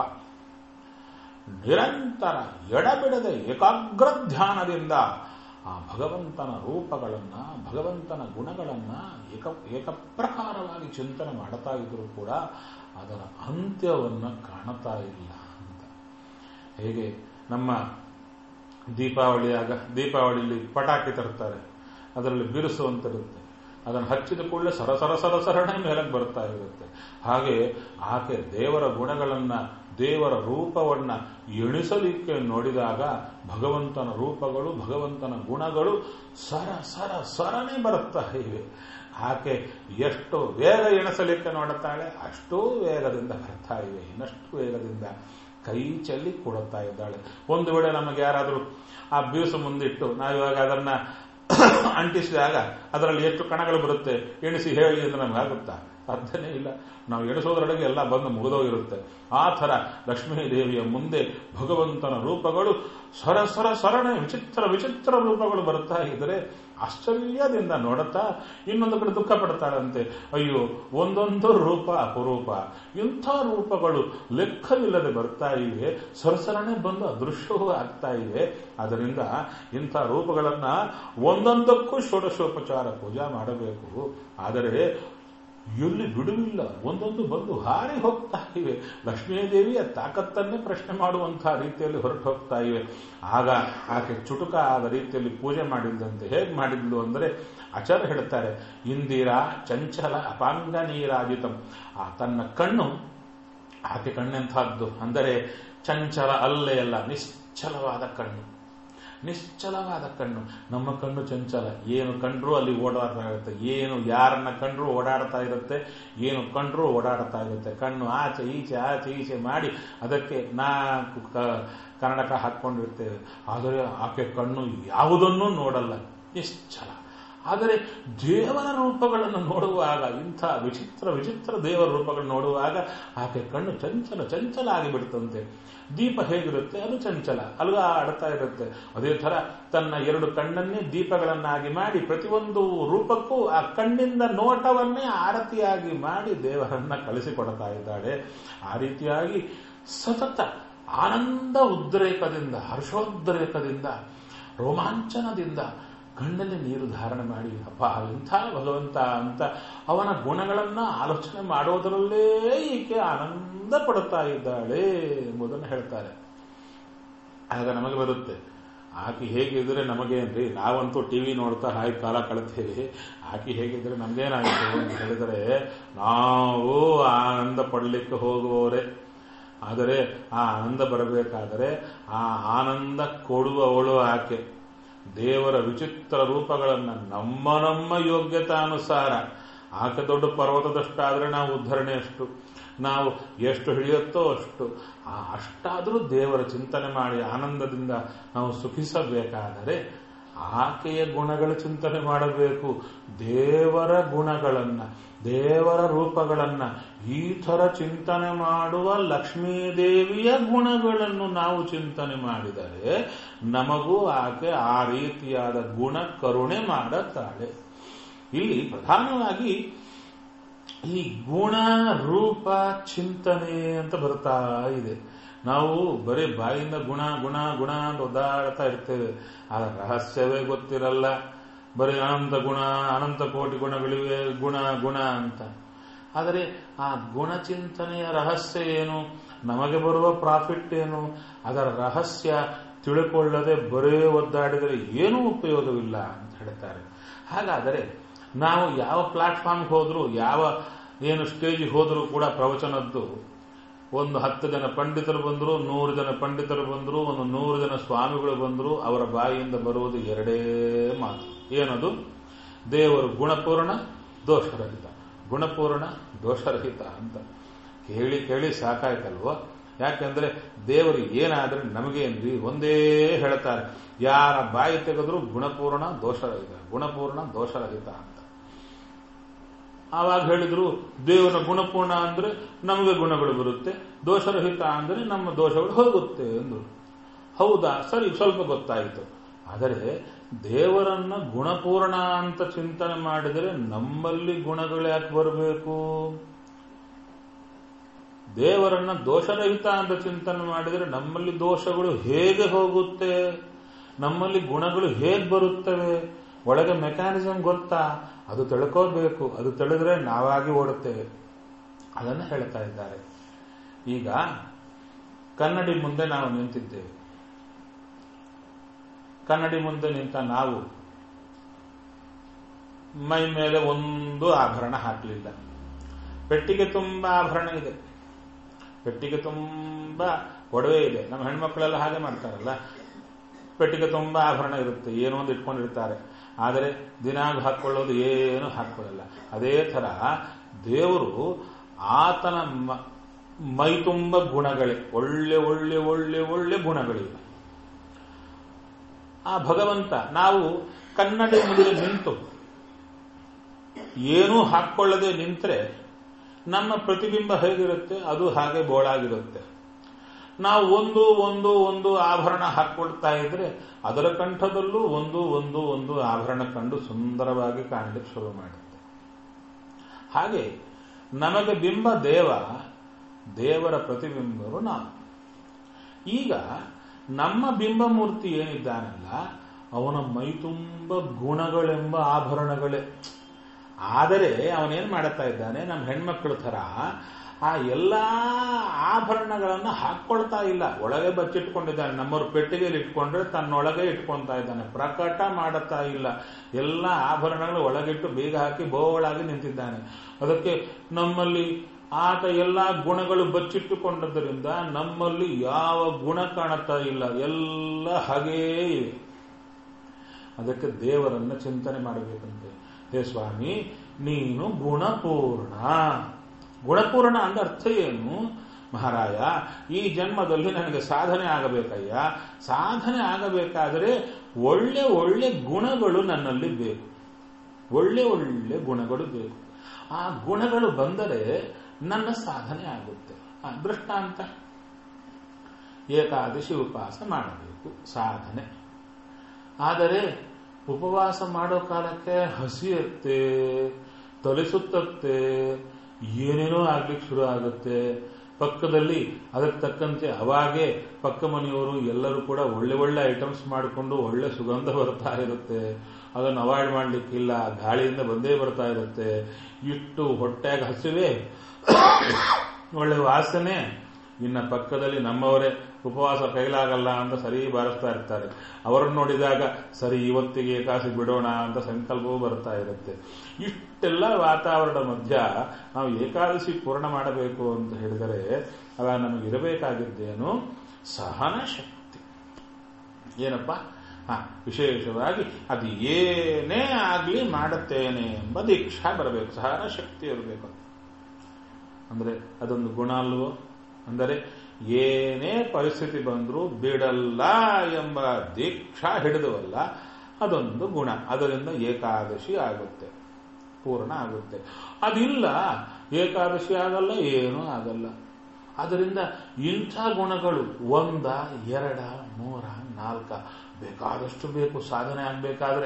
ನಿರಂತರ ಎಡಬಿಡದೆ ಏಕಾಗ್ರ ಧ್ಯಾನದಿಂದ ಆ ಭಗವಂತನ ರೂಪಗಳನ್ನ ಭಗವಂತನ ಗುಣಗಳನ್ನ ಏಕ ಏಕಪ್ರಕಾರವಾಗಿ ಚಿಂತನೆ ಮಾಡ್ತಾ ಇದ್ರು ಕೂಡ ಅದರ ಅಂತ್ಯವನ್ನ ಕಾಣುತ್ತಾ ಇಲ್ಲ ಅಂತ ಹೇಗೆ ನಮ್ಮ ದೀಪಾವಳಿಯಾಗ ದೀಪಾವಳಿಲಿ ಪಟಾಕಿ ತರ್ತಾರೆ ಅದರಲ್ಲಿ ಬಿರುಸುವಂತಿರುತ್ತೆ ಅದನ್ನು ಹಚ್ಚಿದ ಕೂಡಲೇ ಸರಸರ ಸರಸರಣೆ ಮೇಲಕ್ಕೆ ಬರ್ತಾ ಇರುತ್ತೆ ಹಾಗೆ ಆಕೆ ದೇವರ ಗುಣಗಳನ್ನ ದೇವರ ರೂಪವನ್ನ ಎಣಿಸಲಿಕ್ಕೆ ನೋಡಿದಾಗ ಭಗವಂತನ ರೂಪಗಳು ಭಗವಂತನ ಗುಣಗಳು ಸರ ಸರ ಸರನೆ ಬರುತ್ತಾ ಇವೆ ಆಕೆ ಎಷ್ಟು ವೇಗ ಎಣಿಸಲಿಕ್ಕೆ ನೋಡುತ್ತಾಳೆ ಅಷ್ಟೂ ವೇಗದಿಂದ ಬರ್ತಾ ಇವೆ ಇನ್ನಷ್ಟು ವೇಗದಿಂದ ಕೈ ಚೆಲ್ಲಿ ಕೊಡುತ್ತಾ ಇದ್ದಾಳೆ ಒಂದು ವೇಳೆ ನಮಗೆ ಯಾರಾದರೂ ಆ ಬೀಸು ಮುಂದಿಟ್ಟು ನಾವಿವಾಗ ಅದನ್ನ ಅಂಟಿಸಿದಾಗ ಅದರಲ್ಲಿ ಎಷ್ಟು ಕಣಗಳು ಬರುತ್ತೆ ಎಣಿಸಿ ಹೇಳಿ ಅಂದ್ರೆ ನಮ್ಗೆ ಆಗುತ್ತಾ ಸಾಧ್ಯನೇ ಇಲ್ಲ ನಾವು ಎಣಿಸೋದ್ರೊಳಗೆ ಎಲ್ಲ ಬಂದು ಮುಗಿದೋಗಿರುತ್ತೆ ಆ ಥರ ಲಕ್ಷ್ಮೀ ದೇವಿಯ ಮುಂದೆ ಭಗವಂತನ ರೂಪಗಳು ಸರಸರ ಸರಣೆ ವಿಚಿತ್ರ ವಿಚಿತ್ರ ರೂಪಗಳು ಬರ್ತಾ ಇದ್ದರೆ ಆಶ್ಚರ್ಯದಿಂದ ನೋಡುತ್ತಾ ಇನ್ನೊಂದು ಕಡೆ ದುಃಖ ಪಡ್ತಾಳಂತೆ ಅಯ್ಯೋ ಒಂದೊಂದು ರೂಪ ಅಪರೂಪ ಇಂಥ ರೂಪಗಳು ಲೆಕ್ಕವಿಲ್ಲದೆ ಬರ್ತಾ ಇವೆ ಸರಸರಣೆ ಬಂದು ಅದೃಶ್ಯವೂ ಆಗ್ತಾ ಇವೆ ಅದರಿಂದ ಇಂಥ ರೂಪಗಳನ್ನ ಒಂದೊಂದಕ್ಕೂ ಷೋಡಶೋಪಚಾರ ಪೂಜಾ ಮಾಡಬೇಕು ಆದರೆ ಎಲ್ಲಿ ಬಿಡುವಿಲ್ಲ ಒಂದೊಂದು ಬಂದು ಹಾರಿ ಹೋಗ್ತಾ ಇವೆ ಲಕ್ಷ್ಮೀದೇವಿಯ ತಾಕತ್ತನ್ನೇ ಪ್ರಶ್ನೆ ಮಾಡುವಂತಹ ರೀತಿಯಲ್ಲಿ ಹೊರಟು ಹೋಗ್ತಾ ಇವೆ ಆಗ ಆಕೆ ಚುಟುಕ ಆದ ರೀತಿಯಲ್ಲಿ ಪೂಜೆ ಮಾಡಿದ್ದಂತೆ ಹೇಗೆ ಮಾಡಿದ್ಲು ಅಂದರೆ ಆಚಾರ್ಯ ಹೇಳ್ತಾರೆ ಇಂದಿರಾ ಚಂಚಲ ಅಪಾಂಗ ನೀರಾಜಿತಂ ಆ ತನ್ನ ಕಣ್ಣು ಆಕೆ ಕಣ್ಣೆಂಥದ್ದು ಅಂದರೆ ಚಂಚಲ ಅಲ್ಲೇ ಅಲ್ಲ ನಿಶ್ಚಲವಾದ ಕಣ್ಣು ನಿಶ್ಚಲವಾದ ಕಣ್ಣು ನಮ್ಮ ಕಣ್ಣು ಚಂಚಲ ಏನು ಕಂಡ್ರೂ ಅಲ್ಲಿ ಓಡಾಡ್ತಾ ಇರುತ್ತೆ ಏನು ಯಾರನ್ನ ಕಂಡ್ರೂ ಓಡಾಡ್ತಾ ಇರುತ್ತೆ ಏನು ಕಂಡ್ರೂ ಓಡಾಡ್ತಾ ಇರುತ್ತೆ ಕಣ್ಣು ಆಚೆ ಈಚೆ ಆಚೆ ಈಚೆ ಮಾಡಿ ಅದಕ್ಕೆ ನಾಲ್ಕು ಕನ್ನಡಕ ಹಾಕ್ಕೊಂಡಿರ್ತೇವೆ ಆದರೆ ಆಕೆ ಕಣ್ಣು ಯಾವುದನ್ನೂ ನೋಡಲ್ಲ ನಿಶ್ಚಲ ಆದರೆ ದೇವರ ರೂಪಗಳನ್ನು ನೋಡುವಾಗ ಇಂಥ ವಿಚಿತ್ರ ವಿಚಿತ್ರ ದೇವರ ರೂಪಗಳನ್ನು ನೋಡುವಾಗ ಆಕೆ ಕಣ್ಣು ಚಂಚಲ ಚಂಚಲ ಆಗಿಬಿಡ್ತಂತೆ ದೀಪ ಹೇಗಿರುತ್ತೆ ಅದು ಚಂಚಲ ಅಲ್ಗ ಆಡ್ತಾ ಇರುತ್ತೆ ಅದೇ ಥರ ತನ್ನ ಎರಡು ಕಣ್ಣನ್ನೇ ದೀಪಗಳನ್ನಾಗಿ ಮಾಡಿ ಪ್ರತಿಯೊಂದು ರೂಪಕ್ಕೂ ಆ ಕಣ್ಣಿಂದ ನೋಟವನ್ನೇ ಆರತಿಯಾಗಿ ಮಾಡಿ ದೇವರನ್ನ ಕಳಿಸಿಕೊಡ್ತಾ ಇದ್ದಾಳೆ ಆ ರೀತಿಯಾಗಿ ಸತತ ಆನಂದ ಉದ್ರೇಕದಿಂದ ಹರ್ಷೋದ್ರೇಕದಿಂದ ರೋಮಾಂಚನದಿಂದ ಕಣ್ಣಲ್ಲಿ ನೀರು ಧಾರಣೆ ಮಾಡಿ ಅಪ್ಪ ಇಂಥ ಭಗವಂತ ಅಂತ ಅವನ ಗುಣಗಳನ್ನ ಆಲೋಚನೆ ಮಾಡೋದರಲ್ಲೇ ಈಕೆ ಆನಂದ ಪಡುತ್ತಾ ಇದ್ದಾಳೆ ಎಂಬುದನ್ನು ಹೇಳ್ತಾರೆ ಆಗ ನಮಗೆ ಬರುತ್ತೆ ಆಕೆ ಹೇಗಿದ್ರೆ ನಮಗೇನ್ರಿ ನಾವಂತೂ ಟಿವಿ ನೋಡ್ತಾ ಹಾಗೆ ಕಾಲ ಕಳಿತೇವೆ ಆಕೆ ಹೇಗಿದ್ರೆ ನಮ್ಗೇನಾಗುತ್ತೆ ಅಂತ ಹೇಳಿದರೆ ನಾವು ಆನಂದ ಪಡಲಿಕ್ಕೆ ಹೋಗುವವರೇ ಆದರೆ ಆ ಆನಂದ ಬರಬೇಕಾದರೆ ಆ ಆನಂದ ಕೊಡುವವಳು ಆಕೆ ದೇವರ ವಿಚಿತ್ರ ರೂಪಗಳನ್ನು ನಮ್ಮ ನಮ್ಮ ಯೋಗ್ಯತಾನುಸಾರ ಆಕೆ ದೊಡ್ಡ ಪರ್ವತದಷ್ಟಾದರೆ ನಾವು ಉದ್ಧರಣೆ ಅಷ್ಟು ನಾವು ಎಷ್ಟು ಹಿಡಿಯುತ್ತೋ ಅಷ್ಟು ಆ ಅಷ್ಟಾದರೂ ದೇವರ ಚಿಂತನೆ ಮಾಡಿ ಆನಂದದಿಂದ ನಾವು ಸುಖಿಸಬೇಕಾದರೆ ಆಕೆಯ ಗುಣಗಳ ಚಿಂತನೆ ಮಾಡಬೇಕು ದೇವರ ಗುಣಗಳನ್ನ ದೇವರ ರೂಪಗಳನ್ನ ಈ ಥರ ಚಿಂತನೆ ಮಾಡುವ ಲಕ್ಷ್ಮೀದೇವಿಯ ಗುಣಗಳನ್ನು ನಾವು ಚಿಂತನೆ ಮಾಡಿದರೆ ನಮಗೂ ಆಕೆ ಆ ರೀತಿಯಾದ ಗುಣ ಕರುಣೆ ಮಾಡುತ್ತಾಳೆ ಇಲ್ಲಿ ಪ್ರಧಾನವಾಗಿ ಈ ಗುಣ ರೂಪ ಚಿಂತನೆ ಅಂತ ಬರ್ತಾ ಇದೆ ನಾವು ಬರೀ ಬಾಯಿಂದ ಗುಣ ಗುಣ ಗುಣ ಅಂತ ಒದ್ದಾಡ್ತಾ ಇರ್ತೇವೆ ಆ ರಹಸ್ಯವೇ ಗೊತ್ತಿರಲ್ಲ ಬರೀ ಅನಂತ ಗುಣ ಅನಂತ ಕೋಟಿ ಗುಣಗಳಿವೆ ಗುಣ ಗುಣ ಅಂತ ಆದರೆ ಆ ಗುಣ ಚಿಂತನೆಯ ರಹಸ್ಯ ಏನು ನಮಗೆ ಬರುವ ಪ್ರಾಫಿಟ್ ಏನು ಅದರ ರಹಸ್ಯ ತಿಳ್ಕೊಳ್ಳದೆ ಬರೇ ಒದ್ದಾಡಿದರೆ ಏನೂ ಉಪಯೋಗವಿಲ್ಲ ಅಂತ ಹೇಳ್ತಾರೆ ಹಾಗಾದರೆ ನಾವು ಯಾವ ಪ್ಲಾಟ್ಫಾರ್ಮ್ಗೆ ಹೋದರೂ ಯಾವ ಏನು ಸ್ಟೇಜಿಗೆ ಹೋದರೂ ಕೂಡ ಪ್ರವಚನದ್ದು ಒಂದು ಹತ್ತು ಜನ ಪಂಡಿತರು ಬಂದರು ನೂರು ಜನ ಪಂಡಿತರು ಬಂದರು ಒಂದು ನೂರು ಜನ ಸ್ವಾಮಿಗಳು ಬಂದರು ಅವರ ಬಾಯಿಯಿಂದ ಬರುವುದು ಎರಡೇ ಮಾತು ಏನದು ದೇವರು ಗುಣಪೂರ್ಣ ದೋಷರಹಿತ ಗುಣಪೂರ್ಣ ದೋಷರಹಿತ ಅಂತ ಕೇಳಿ ಕೇಳಿ ಸಾಕಾಯ್ತಲ್ವೋ ಯಾಕೆಂದ್ರೆ ದೇವರು ಏನಾದ್ರೆ ನಮಗೇನ್ರಿ ಒಂದೇ ಹೇಳ್ತಾರೆ ಯಾರ ಬಾಯಿ ತೆಗೆದ್ರು ಗುಣಪೂರ್ಣ ದೋಷರಹಿತ ಗುಣಪೂರ್ಣ ದೋಷರಹಿತ ಅಂತ ಆವಾಗ ಹೇಳಿದ್ರು ದೇವರ ಗುಣಪೂರ್ಣ ಅಂದ್ರೆ ನಮಗೆ ಗುಣಗಳು ಬರುತ್ತೆ ದೋಷರಹಿತ ಅಂದ್ರೆ ನಮ್ಮ ದೋಷಗಳು ಹೋಗುತ್ತೆ ಅಂದ್ರು ಹೌದಾ ಸರಿ ಸ್ವಲ್ಪ ಗೊತ್ತಾಯಿತು ಆದರೆ ದೇವರನ್ನ ಗುಣಪೂರ್ಣ ಅಂತ ಚಿಂತನೆ ಮಾಡಿದರೆ ನಮ್ಮಲ್ಲಿ ಗುಣಗಳು ಯಾಕೆ ಬರಬೇಕು ದೇವರನ್ನ ದೋಷರಹಿತ ಅಂತ ಚಿಂತನೆ ಮಾಡಿದರೆ ನಮ್ಮಲ್ಲಿ ದೋಷಗಳು ಹೇಗೆ ಹೋಗುತ್ತೆ ನಮ್ಮಲ್ಲಿ ಗುಣಗಳು ಹೇಗೆ ಬರುತ್ತವೆ ಒಳಗೆ ಮೆಕ್ಯಾನಿಸಮ್ ಗೊತ್ತಾ ಅದು ತಿಳ್ಕೋಬೇಕು ಅದು ತಿಳಿದ್ರೆ ನಾವಾಗಿ ಓಡುತ್ತೇವೆ ಅದನ್ನು ಹೇಳ್ತಾ ಇದ್ದಾರೆ ಈಗ ಕನ್ನಡಿ ಮುಂದೆ ನಾವು ನಿಂತಿದ್ದೇವೆ ಕನ್ನಡಿ ಮುಂದೆ ನಿಂತ ನಾವು ಮೈ ಮೇಲೆ ಒಂದು ಆಭರಣ ಹಾಕಲಿಲ್ಲ ಪೆಟ್ಟಿಗೆ ತುಂಬ ಆಭರಣ ಇದೆ ಪೆಟ್ಟಿಗೆ ತುಂಬ ಒಡವೆ ಇದೆ ನಮ್ಮ ಹೆಣ್ಮಕ್ಳೆಲ್ಲ ಹಾಗೆ ಮಾಡ್ತಾರಲ್ಲ ಪೆಟ್ಟಿಗೆ ತುಂಬ ಆಭರಣ ಇರುತ್ತೆ ಏನೋ ಒಂದು ಇಟ್ಕೊಂಡಿರ್ತಾರೆ ಆದರೆ ದಿನಾಗ ಹಾಕೊಳ್ಳೋದು ಏನು ಹಾಕೊಳ್ಳಲ್ಲ ಅದೇ ಥರ ದೇವರು ಆತನ ಮೈ ತುಂಬ ಗುಣಗಳೇ ಒಳ್ಳೆ ಒಳ್ಳೆ ಒಳ್ಳೆ ಒಳ್ಳೆ ಗುಣಗಳಿವೆ ಆ ಭಗವಂತ ನಾವು ಕನ್ನಡಿ ಮುಂದೆ ನಿಂತು ಏನೂ ಹಾಕೊಳ್ಳದೆ ನಿಂತರೆ ನಮ್ಮ ಪ್ರತಿಬಿಂಬ ಹೇಗಿರುತ್ತೆ ಅದು ಹಾಗೆ ಬೋಳಾಗಿರುತ್ತೆ ನಾವು ಒಂದು ಒಂದು ಒಂದು ಆಭರಣ ಹಾಕೊಳ್ತಾ ಇದ್ರೆ ಅದರ ಕಂಠದಲ್ಲೂ ಒಂದು ಒಂದು ಒಂದು ಆಭರಣ ಕಂಡು ಸುಂದರವಾಗಿ ಕಾಣಲಿಕ್ಕೆ ಶುರು ಮಾಡುತ್ತೆ ಹಾಗೆ ನಮಗೆ ಬಿಂಬ ದೇವ ದೇವರ ಪ್ರತಿಬಿಂಬರು ನಾವು ಈಗ ನಮ್ಮ ಬಿಂಬಮೂರ್ತಿ ಏನಿದ್ದಾನಲ್ಲ ಅವನ ಮೈತುಂಬ ಗುಣಗಳೆಂಬ ಆಭರಣಗಳೇ ಆದರೆ ಅವನೇನ್ ಮಾಡುತ್ತಾ ಇದ್ದಾನೆ ನಮ್ಮ ಹೆಣ್ಮಕ್ಳ ಥರ ಆ ಎಲ್ಲ ಆಭರಣಗಳನ್ನು ಹಾಕೊಳ್ತಾ ಇಲ್ಲ ಒಳಗೆ ಬಚ್ಚಿಟ್ಕೊಂಡಿದ್ದಾನೆ ನಮ್ಮವ್ರ ಪೆಟ್ಟಿಗೆಯಲ್ಲಿ ಇಟ್ಕೊಂಡ್ರೆ ತನ್ನೊಳಗೆ ಇಟ್ಕೊಳ್ತಾ ಇದ್ದಾನೆ ಪ್ರಕಟ ಮಾಡುತ್ತಾ ಇಲ್ಲ ಎಲ್ಲ ಆಭರಣಗಳು ಒಳಗಿಟ್ಟು ಬೀಗ ಹಾಕಿ ಬೋಳಾಗಿ ನಿಂತಿದ್ದಾನೆ ಅದಕ್ಕೆ ನಮ್ಮಲ್ಲಿ ಆತ ಎಲ್ಲ ಗುಣಗಳು ಬಚ್ಚಿಟ್ಟುಕೊಂಡದ್ದರಿಂದ ನಮ್ಮಲ್ಲಿ ಯಾವ ಗುಣ ಕಾಣುತ್ತಾ ಇಲ್ಲ ಎಲ್ಲ ಹಾಗೇ ಇವೆ ಅದಕ್ಕೆ ದೇವರನ್ನ ಚಿಂತನೆ ಮಾಡಬೇಕಂತೆ ಹೇ ಸ್ವಾಮಿ ನೀನು ಗುಣಪೂರ್ಣ ಗುಣಪೂರ್ಣ ಅಂದ ಅರ್ಥ ಏನು ಮಹಾರಾಯ ಈ ಜನ್ಮದಲ್ಲಿ ನನಗೆ ಸಾಧನೆ ಆಗಬೇಕಯ್ಯ ಸಾಧನೆ ಆಗಬೇಕಾದರೆ ಒಳ್ಳೆ ಒಳ್ಳೆ ಗುಣಗಳು ನನ್ನಲ್ಲಿ ಬೇಕು ಒಳ್ಳೆ ಒಳ್ಳೆ ಗುಣಗಳು ಬೇಕು ಆ ಗುಣಗಳು ಬಂದರೆ ನನ್ನ ಸಾಧನೆ ಆಗುತ್ತೆ ದೃಷ್ಟಾಂತ ಏಕಾದಶಿ ಉಪವಾಸ ಮಾಡಬೇಕು ಸಾಧನೆ ಆದರೆ ಉಪವಾಸ ಮಾಡೋ ಕಾಲಕ್ಕೆ ಹಸಿಯುತ್ತೆ ತಲಿಸುತ್ತತ್ತೆ ಏನೇನೋ ಆಗ್ಲಿಕ್ಕೆ ಶುರು ಆಗುತ್ತೆ ಪಕ್ಕದಲ್ಲಿ ಅದಕ್ಕೆ ತಕ್ಕಂತೆ ಅವಾಗೆ ಪಕ್ಕ ಮನೆಯವರು ಎಲ್ಲರೂ ಕೂಡ ಒಳ್ಳೆ ಒಳ್ಳೆ ಐಟಮ್ಸ್ ಮಾಡಿಕೊಂಡು ಒಳ್ಳೆ ಸುಗಂಧ ಬರ್ತಾ ಇರುತ್ತೆ ಅದನ್ನು ಅವಾಯ್ಡ್ ಮಾಡ್ಲಿಕ್ಕಿಲ್ಲ ಗಾಳಿಯಿಂದ ಬಂದೇ ಬರ್ತಾ ಇರುತ್ತೆ ಇಟ್ಟು ಹೊಟ್ಟೆಗೆ ಹಸಿವೆ ಒಳ್ಳೆ ವಾಸನೆ ಇನ್ನ ಪಕ್ಕದಲ್ಲಿ ನಮ್ಮವರೇ ಉಪವಾಸ ಕೈಲಾಗಲ್ಲ ಅಂತ ಸರಿ ಬಾರಿಸ್ತಾ ಇರ್ತಾರೆ ಅವರನ್ನು ನೋಡಿದಾಗ ಸರಿ ಇವತ್ತಿಗೆ ಏಕಾಸಿ ಬಿಡೋಣ ಅಂತ ಸಂಕಲ್ಪವೂ ಬರ್ತಾ ಇರುತ್ತೆ ಇಷ್ಟೆಲ್ಲ ವಾತಾವರಣ ಮಧ್ಯ ನಾವು ಏಕಾದಶಿ ಪೂರ್ಣ ಮಾಡಬೇಕು ಅಂತ ಹೇಳಿದರೆ ಅವ ನಮಗಿರಬೇಕಾಗಿದ್ದೇನು ಸಹನ ಶಕ್ತಿ ಏನಪ್ಪ ಹ ವಿಶೇಷವಾಗಿ ಅದು ಏನೇ ಆಗಲಿ ಮಾಡುತ್ತೇನೆ ಎಂಬ ದೀಕ್ಷಾ ಬರಬೇಕು ಸಹನ ಶಕ್ತಿ ಇರಬೇಕು ಅಂದ್ರೆ ಅದೊಂದು ಗುಣ ಅಲ್ವೋ ಅಂದರೆ ಏನೇ ಪರಿಸ್ಥಿತಿ ಬಂದರೂ ಬಿಡಲ್ಲ ಎಂಬ ದೀಕ್ಷಾ ಹಿಡಿದುವಲ್ಲ ಅದೊಂದು ಗುಣ ಅದರಿಂದ ಏಕಾದಶಿ ಆಗುತ್ತೆ ಪೂರ್ಣ ಆಗುತ್ತೆ ಅದಿಲ್ಲ ಏಕಾದಶಿ ಆಗಲ್ಲ ಏನೂ ಆಗಲ್ಲ ಅದರಿಂದ ಇಂಥ ಗುಣಗಳು ಒಂದ ಎರಡ ಮೂರ ನಾಲ್ಕ ಬೇಕಾದಷ್ಟು ಬೇಕು ಸಾಧನೆ ಆಗಬೇಕಾದ್ರೆ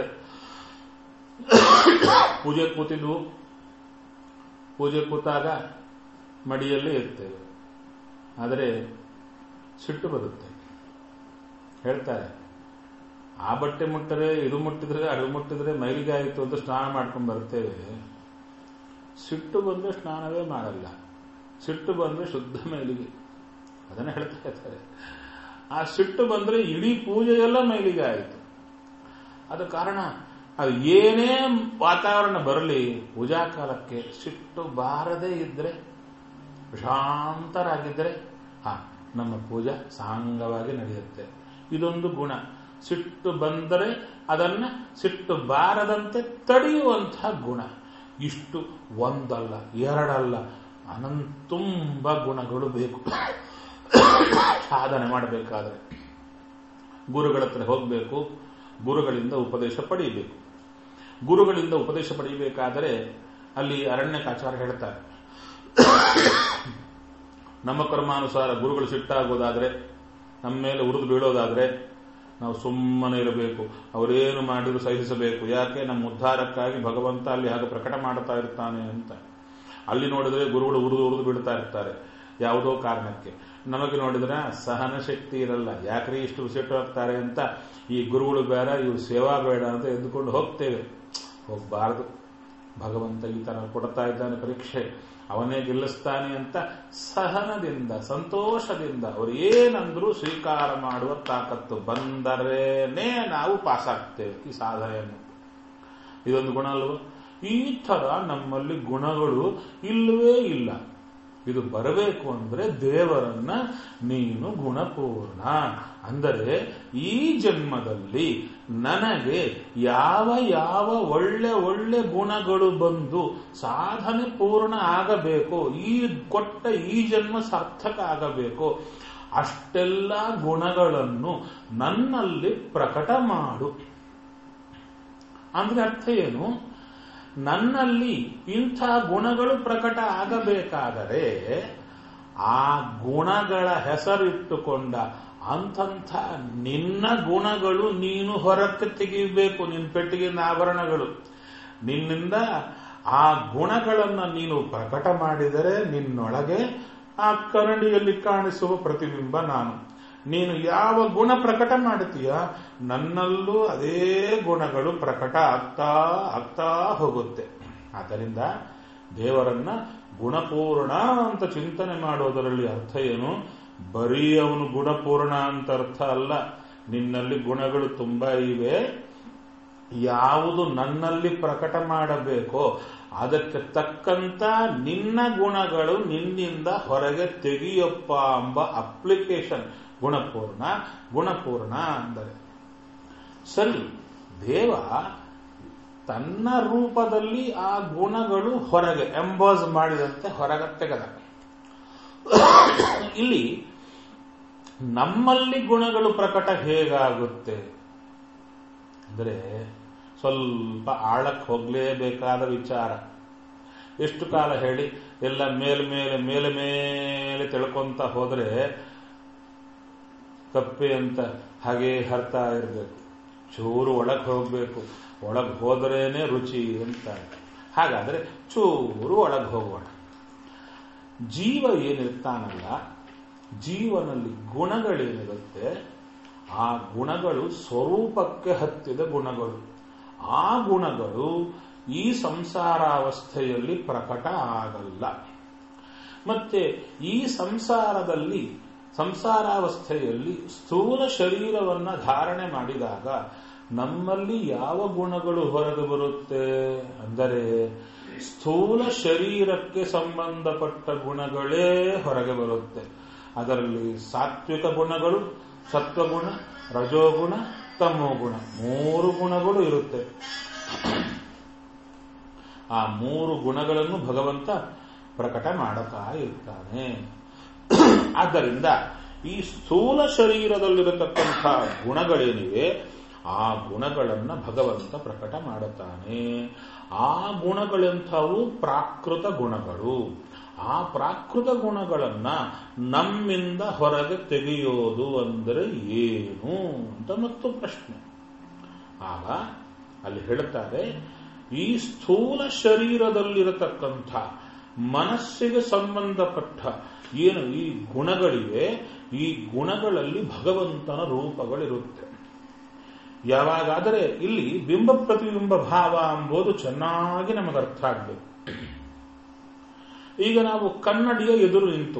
ಪೂಜೆ ಕೂತಿದ್ವು ಪೂಜೆ ಕೂತಾಗ ಮಡಿಯಲ್ಲೇ ಇರ್ತೇವೆ ಆದರೆ ಸಿಟ್ಟು ಬರುತ್ತೆ ಹೇಳ್ತಾರೆ ಆ ಬಟ್ಟೆ ಮುಟ್ಟರೆ ಇದು ಮುಟ್ಟಿದ್ರೆ ಅದು ಮುಟ್ಟಿದ್ರೆ ಮೈಲಿಗೆ ಆಯಿತು ಅಂತ ಸ್ನಾನ ಮಾಡ್ಕೊಂಡು ಬರ್ತೇವೆ ಸಿಟ್ಟು ಬಂದ್ರೆ ಸ್ನಾನವೇ ಮಾಡಲ್ಲ ಸಿಟ್ಟು ಬಂದ್ರೆ ಶುದ್ಧ ಮೈಲಿಗೆ ಅದನ್ನ ಹೇಳ್ತಾ ಇರ್ತಾರೆ ಆ ಸಿಟ್ಟು ಬಂದ್ರೆ ಇಡೀ ಪೂಜೆಯೆಲ್ಲ ಮೈಲಿಗೆ ಆಯಿತು ಅದ ಕಾರಣ ಅದು ಏನೇ ವಾತಾವರಣ ಬರಲಿ ಪೂಜಾ ಕಾಲಕ್ಕೆ ಸಿಟ್ಟು ಬಾರದೇ ಇದ್ರೆ ಶಾಂತರಾಗಿದ್ದರೆ ಹಾ ನಮ್ಮ ಪೂಜಾ ಸಾಂಗವಾಗಿ ನಡೆಯುತ್ತೆ ಇದೊಂದು ಗುಣ ಸಿಟ್ಟು ಬಂದರೆ ಅದನ್ನ ಸಿಟ್ಟು ಬಾರದಂತೆ ತಡೆಯುವಂತಹ ಗುಣ ಇಷ್ಟು ಒಂದಲ್ಲ ಎರಡಲ್ಲ ಅನಂತ ತುಂಬ ಗುಣಗಳು ಬೇಕು ಸಾಧನೆ ಮಾಡಬೇಕಾದ್ರೆ ಗುರುಗಳ ಹತ್ರ ಹೋಗಬೇಕು ಗುರುಗಳಿಂದ ಉಪದೇಶ ಪಡೆಯಬೇಕು ಗುರುಗಳಿಂದ ಉಪದೇಶ ಪಡೆಯಬೇಕಾದರೆ ಅಲ್ಲಿ ಅರಣ್ಯಕಾಚಾರ ಹೇಳ್ತಾರೆ ನಮ್ಮ ಕರ್ಮಾನುಸಾರ ಗುರುಗಳು ಸಿಟ್ಟಾಗೋದಾದ್ರೆ ನಮ್ಮ ಮೇಲೆ ಉರಿದು ಬೀಳೋದಾದ್ರೆ ನಾವು ಸುಮ್ಮನೆ ಇರಬೇಕು ಅವರೇನು ಮಾಡಿದ್ರು ಸಹಿಸಬೇಕು ಯಾಕೆ ನಮ್ಮ ಉದ್ಧಾರಕ್ಕಾಗಿ ಭಗವಂತ ಅಲ್ಲಿ ಹಾಗೆ ಪ್ರಕಟ ಮಾಡ್ತಾ ಇರ್ತಾನೆ ಅಂತ ಅಲ್ಲಿ ನೋಡಿದ್ರೆ ಗುರುಗಳು ಉರಿದು ಉರಿದು ಬಿಡ್ತಾ ಇರ್ತಾರೆ ಯಾವುದೋ ಕಾರಣಕ್ಕೆ ನಮಗೆ ನೋಡಿದ್ರೆ ಸಹನ ಶಕ್ತಿ ಇರಲ್ಲ ಯಾಕ್ರಿ ಇಷ್ಟು ಸಿಟ್ಟು ಹೋಗ್ತಾರೆ ಅಂತ ಈ ಗುರುಗಳು ಬೇಡ ಇವ್ರು ಸೇವಾ ಬೇಡ ಅಂತ ಎದ್ದುಕೊಂಡು ಹೋಗ್ತೇವೆ ಹೋಗಬಾರದು ಭಗವಂತ ಈ ತರ ಕೊಡ್ತಾ ಇದ್ದಾನೆ ಪರೀಕ್ಷೆ ಅವನೇ ಗೆಲ್ಲಿಸ್ತಾನೆ ಅಂತ ಸಹನದಿಂದ ಸಂತೋಷದಿಂದ ಅವರು ಏನಂದ್ರೂ ಸ್ವೀಕಾರ ಮಾಡುವ ತಾಕತ್ತು ಬಂದರೇನೆ ನಾವು ಪಾಸ್ ಆಗ್ತೇವೆ ಈ ಸಾಧನೆಯನ್ನು ಇದೊಂದು ಗುಣ ಅಲ್ವ ಈ ತರ ನಮ್ಮಲ್ಲಿ ಗುಣಗಳು ಇಲ್ಲವೇ ಇಲ್ಲ ಇದು ಬರಬೇಕು ಅಂದ್ರೆ ದೇವರನ್ನ ನೀನು ಗುಣಪೂರ್ಣ ಅಂದರೆ ಈ ಜನ್ಮದಲ್ಲಿ ನನಗೆ ಯಾವ ಯಾವ ಒಳ್ಳೆ ಒಳ್ಳೆ ಗುಣಗಳು ಬಂದು ಸಾಧನೆ ಪೂರ್ಣ ಆಗಬೇಕು ಈ ಕೊಟ್ಟ ಈ ಜನ್ಮ ಸಾರ್ಥಕ ಆಗಬೇಕು ಅಷ್ಟೆಲ್ಲ ಗುಣಗಳನ್ನು ನನ್ನಲ್ಲಿ ಪ್ರಕಟ ಮಾಡು ಅಂದ್ರೆ ಅರ್ಥ ಏನು ನನ್ನಲ್ಲಿ ಇಂಥ ಗುಣಗಳು ಪ್ರಕಟ ಆಗಬೇಕಾದರೆ ಆ ಗುಣಗಳ ಹೆಸರಿಟ್ಟುಕೊಂಡ ಅಂಥಂಥ ನಿನ್ನ ಗುಣಗಳು ನೀನು ಹೊರಕ್ಕೆ ತೆಗಿಬೇಕು ನಿನ್ನ ಪೆಟ್ಟಿಗಿನ ಆಭರಣಗಳು ನಿನ್ನಿಂದ ಆ ಗುಣಗಳನ್ನು ನೀನು ಪ್ರಕಟ ಮಾಡಿದರೆ ನಿನ್ನೊಳಗೆ ಆ ಕರಡಿಯಲ್ಲಿ ಕಾಣಿಸುವ ಪ್ರತಿಬಿಂಬ ನಾನು ನೀನು ಯಾವ ಗುಣ ಪ್ರಕಟ ಮಾಡ್ತೀಯ ನನ್ನಲ್ಲೂ ಅದೇ ಗುಣಗಳು ಪ್ರಕಟ ಆಗ್ತಾ ಆಗ್ತಾ ಹೋಗುತ್ತೆ ಆದ್ದರಿಂದ ದೇವರನ್ನ ಗುಣಪೂರ್ಣ ಅಂತ ಚಿಂತನೆ ಮಾಡೋದರಲ್ಲಿ ಅರ್ಥ ಏನು ಬರೀ ಅವನು ಗುಣಪೂರ್ಣ ಅಂತ ಅರ್ಥ ಅಲ್ಲ ನಿನ್ನಲ್ಲಿ ಗುಣಗಳು ತುಂಬಾ ಇವೆ ಯಾವುದು ನನ್ನಲ್ಲಿ ಪ್ರಕಟ ಮಾಡಬೇಕೋ ಅದಕ್ಕೆ ತಕ್ಕಂತ ನಿನ್ನ ಗುಣಗಳು ನಿನ್ನಿಂದ ಹೊರಗೆ ತೆಗಿಯಪ್ಪ ಎಂಬ ಅಪ್ಲಿಕೇಶನ್ ಗುಣಪೂರ್ಣ ಗುಣಪೂರ್ಣ ಅಂದರೆ ಸರಿ ದೇವ ತನ್ನ ರೂಪದಲ್ಲಿ ಆ ಗುಣಗಳು ಹೊರಗೆ ಎಂಬೋಸ್ ಮಾಡಿದಂತೆ ಹೊರಗೆ ತೆಗೆದ ಇಲ್ಲಿ ನಮ್ಮಲ್ಲಿ ಗುಣಗಳು ಪ್ರಕಟ ಹೇಗಾಗುತ್ತೆ ಅಂದರೆ ಸ್ವಲ್ಪ ಆಳಕ್ಕೆ ಹೋಗಲೇಬೇಕಾದ ವಿಚಾರ ಎಷ್ಟು ಕಾಲ ಹೇಳಿ ಎಲ್ಲ ಮೇಲೆ ಮೇಲೆ ಮೇಲೆ ಮೇಲೆ ತಿಳ್ಕೊಂತ ಹೋದ್ರೆ ಕಪ್ಪೆ ಅಂತ ಹಾಗೆ ಹರ್ತಾ ಇರಬೇಕು ಚೂರು ಒಳಗೆ ಹೋಗಬೇಕು ಒಳಗೆ ಹೋದ್ರೇನೆ ರುಚಿ ಅಂತ ಹಾಗಾದ್ರೆ ಚೂರು ಒಳಗೆ ಹೋಗೋಣ ಜೀವ ಏನಿರ್ತಾನಲ್ಲ ಜೀವನಲ್ಲಿ ಗುಣಗಳೇನಿರುತ್ತೆ ಆ ಗುಣಗಳು ಸ್ವರೂಪಕ್ಕೆ ಹತ್ತಿದ ಗುಣಗಳು ಆ ಗುಣಗಳು ಈ ಸಂಸಾರಾವಸ್ಥೆಯಲ್ಲಿ ಪ್ರಕಟ ಆಗಲ್ಲ ಮತ್ತೆ ಈ ಸಂಸಾರದಲ್ಲಿ ಸಂಸಾರಾವಸ್ಥೆಯಲ್ಲಿ ಸ್ಥೂಲ ಶರೀರವನ್ನ ಧಾರಣೆ ಮಾಡಿದಾಗ ನಮ್ಮಲ್ಲಿ ಯಾವ ಗುಣಗಳು ಹೊರಗೆ ಬರುತ್ತೆ ಅಂದರೆ ಸ್ಥೂಲ ಶರೀರಕ್ಕೆ ಸಂಬಂಧಪಟ್ಟ ಗುಣಗಳೇ ಹೊರಗೆ ಬರುತ್ತೆ ಅದರಲ್ಲಿ ಸಾತ್ವಿಕ ಗುಣಗಳು ಸತ್ವಗುಣ ರಜೋಗುಣ ತಮೋಗುಣ ಮೂರು ಗುಣಗಳು ಇರುತ್ತೆ ಆ ಮೂರು ಗುಣಗಳನ್ನು ಭಗವಂತ ಪ್ರಕಟ ಮಾಡುತ್ತಾ ಇರ್ತಾನೆ ಆದ್ದರಿಂದ ಈ ಸ್ಥೂಲ ಶರೀರದಲ್ಲಿರತಕ್ಕಂಥ ಗುಣಗಳೇನಿವೆ ಆ ಗುಣಗಳನ್ನ ಭಗವಂತ ಪ್ರಕಟ ಮಾಡುತ್ತಾನೆ ಆ ಗುಣಗಳೆಂಥವು ಪ್ರಾಕೃತ ಗುಣಗಳು ಆ ಪ್ರಾಕೃತ ಗುಣಗಳನ್ನ ನಮ್ಮಿಂದ ಹೊರಗೆ ತೆಗೆಯೋದು ಅಂದರೆ ಏನು ಅಂತ ಮತ್ತು ಪ್ರಶ್ನೆ ಆಗ ಅಲ್ಲಿ ಹೇಳ್ತಾರೆ ಈ ಸ್ಥೂಲ ಶರೀರದಲ್ಲಿರತಕ್ಕಂಥ ಮನಸ್ಸಿಗೆ ಸಂಬಂಧಪಟ್ಟ ಏನು ಈ ಗುಣಗಳಿವೆ ಈ ಗುಣಗಳಲ್ಲಿ ಭಗವಂತನ ರೂಪಗಳಿರುತ್ತೆ ಯಾವಾಗಾದರೆ ಇಲ್ಲಿ ಬಿಂಬ ಪ್ರತಿಬಿಂಬ ಭಾವ ಎಂಬುದು ಚೆನ್ನಾಗಿ ನಮಗೆ ಅರ್ಥ ಆಗಬೇಕು ಈಗ ನಾವು ಕನ್ನಡಿಯ ಎದುರು ನಿಂತು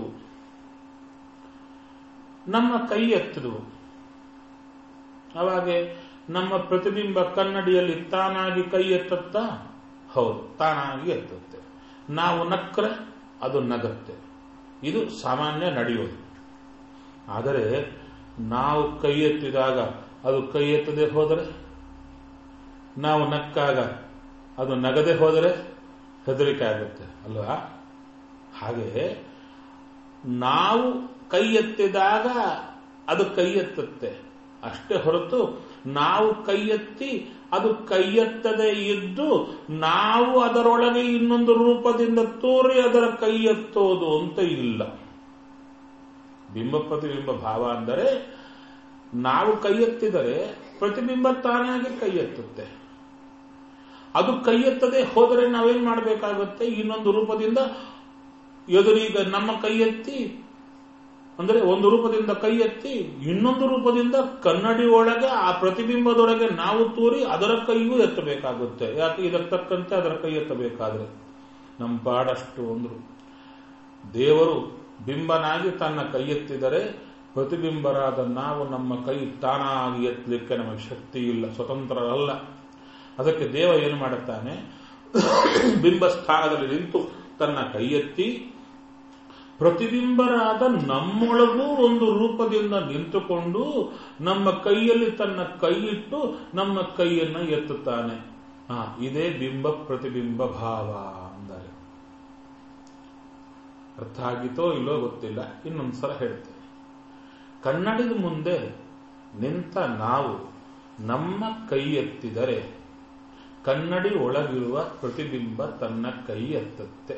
ನಮ್ಮ ಕೈ ಎತ್ತಿದವು ಅವಾಗೆ ನಮ್ಮ ಪ್ರತಿಬಿಂಬ ಕನ್ನಡಿಯಲ್ಲಿ ತಾನಾಗಿ ಕೈ ಎತ್ತತ್ತ ಹೌದು ತಾನಾಗಿ ಎತ್ತುತ್ತೆ ನಾವು ನಕ್ರೆ ಅದು ನಗತ್ತೆ ಇದು ಸಾಮಾನ್ಯ ನಡೆಯೋದು ಆದರೆ ನಾವು ಕೈ ಎತ್ತಿದಾಗ ಅದು ಕೈ ಎತ್ತದೆ ಹೋದರೆ ನಾವು ನಕ್ಕಾಗ ಅದು ನಗದೆ ಹೋದರೆ ಹೆದರಿಕೆ ಆಗುತ್ತೆ ಅಲ್ವಾ ಹಾಗೆ ನಾವು ಕೈ ಎತ್ತಿದಾಗ ಅದು ಕೈ ಎತ್ತುತ್ತೆ ಅಷ್ಟೇ ಹೊರತು ನಾವು ಕೈ ಎತ್ತಿ ಅದು ಕೈ ಎತ್ತದೇ ಇದ್ದು ನಾವು ಅದರೊಳಗೆ ಇನ್ನೊಂದು ರೂಪದಿಂದ ತೋರಿ ಅದರ ಕೈ ಎತ್ತೋದು ಅಂತ ಇಲ್ಲ ಬಿಂಬ ಪ್ರತಿಬಿಂಬ ಭಾವ ಅಂದರೆ ನಾವು ಕೈ ಎತ್ತಿದರೆ ಪ್ರತಿಬಿಂಬ ತಾನಾಗಿ ಕೈ ಎತ್ತುತ್ತೆ ಅದು ಕೈ ಎತ್ತದೆ ಹೋದರೆ ನಾವೇನ್ ಮಾಡಬೇಕಾಗುತ್ತೆ ಇನ್ನೊಂದು ರೂಪದಿಂದ ಎದುರೀಗ ನಮ್ಮ ಕೈ ಎತ್ತಿ ಅಂದರೆ ಒಂದು ರೂಪದಿಂದ ಕೈ ಎತ್ತಿ ಇನ್ನೊಂದು ರೂಪದಿಂದ ಕನ್ನಡಿ ಒಳಗೆ ಆ ಪ್ರತಿಬಿಂಬದೊಳಗೆ ನಾವು ತೂರಿ ಅದರ ಕೈಯೂ ಎತ್ತಬೇಕಾಗುತ್ತೆ ಯಾಕೆ ಇದಕ್ಕೆ ತಕ್ಕಂತೆ ಅದರ ಕೈ ಎತ್ತಬೇಕಾದ್ರೆ ನಮ್ಮ ಪಾಡಷ್ಟು ಅಂದ್ರು ದೇವರು ಬಿಂಬನಾಗಿ ತನ್ನ ಕೈ ಎತ್ತಿದರೆ ಪ್ರತಿಬಿಂಬರಾದ ನಾವು ನಮ್ಮ ಕೈ ತಾನಾಗಿ ಎತ್ತಲಿಕ್ಕೆ ನಮಗೆ ಶಕ್ತಿ ಇಲ್ಲ ಸ್ವತಂತ್ರರಲ್ಲ ಅದಕ್ಕೆ ದೇವ ಏನು ಮಾಡುತ್ತಾನೆ ಬಿಂಬ ಸ್ಥಾನದಲ್ಲಿ ನಿಂತು ತನ್ನ ಕೈ ಎತ್ತಿ ಪ್ರತಿಬಿಂಬರಾದ ನಮ್ಮೊಳಗೂ ಒಂದು ರೂಪದಿಂದ ನಿಂತುಕೊಂಡು ನಮ್ಮ ಕೈಯಲ್ಲಿ ತನ್ನ ಕೈ ಇಟ್ಟು ನಮ್ಮ ಕೈಯನ್ನು ಎತ್ತುತ್ತಾನೆ ಹಾ ಇದೇ ಬಿಂಬ ಪ್ರತಿಬಿಂಬ ಭಾವ ಅಂದರೆ ಅರ್ಥ ಆಗಿತೋ ಇಲ್ಲೋ ಗೊತ್ತಿಲ್ಲ ಇನ್ನೊಂದ್ಸಲ ಹೇಳ್ತೇನೆ ಕನ್ನಡದ ಮುಂದೆ ನಿಂತ ನಾವು ನಮ್ಮ ಕೈ ಎತ್ತಿದರೆ ಕನ್ನಡಿ ಒಳಗಿರುವ ಪ್ರತಿಬಿಂಬ ತನ್ನ ಕೈ ಎತ್ತುತ್ತೆ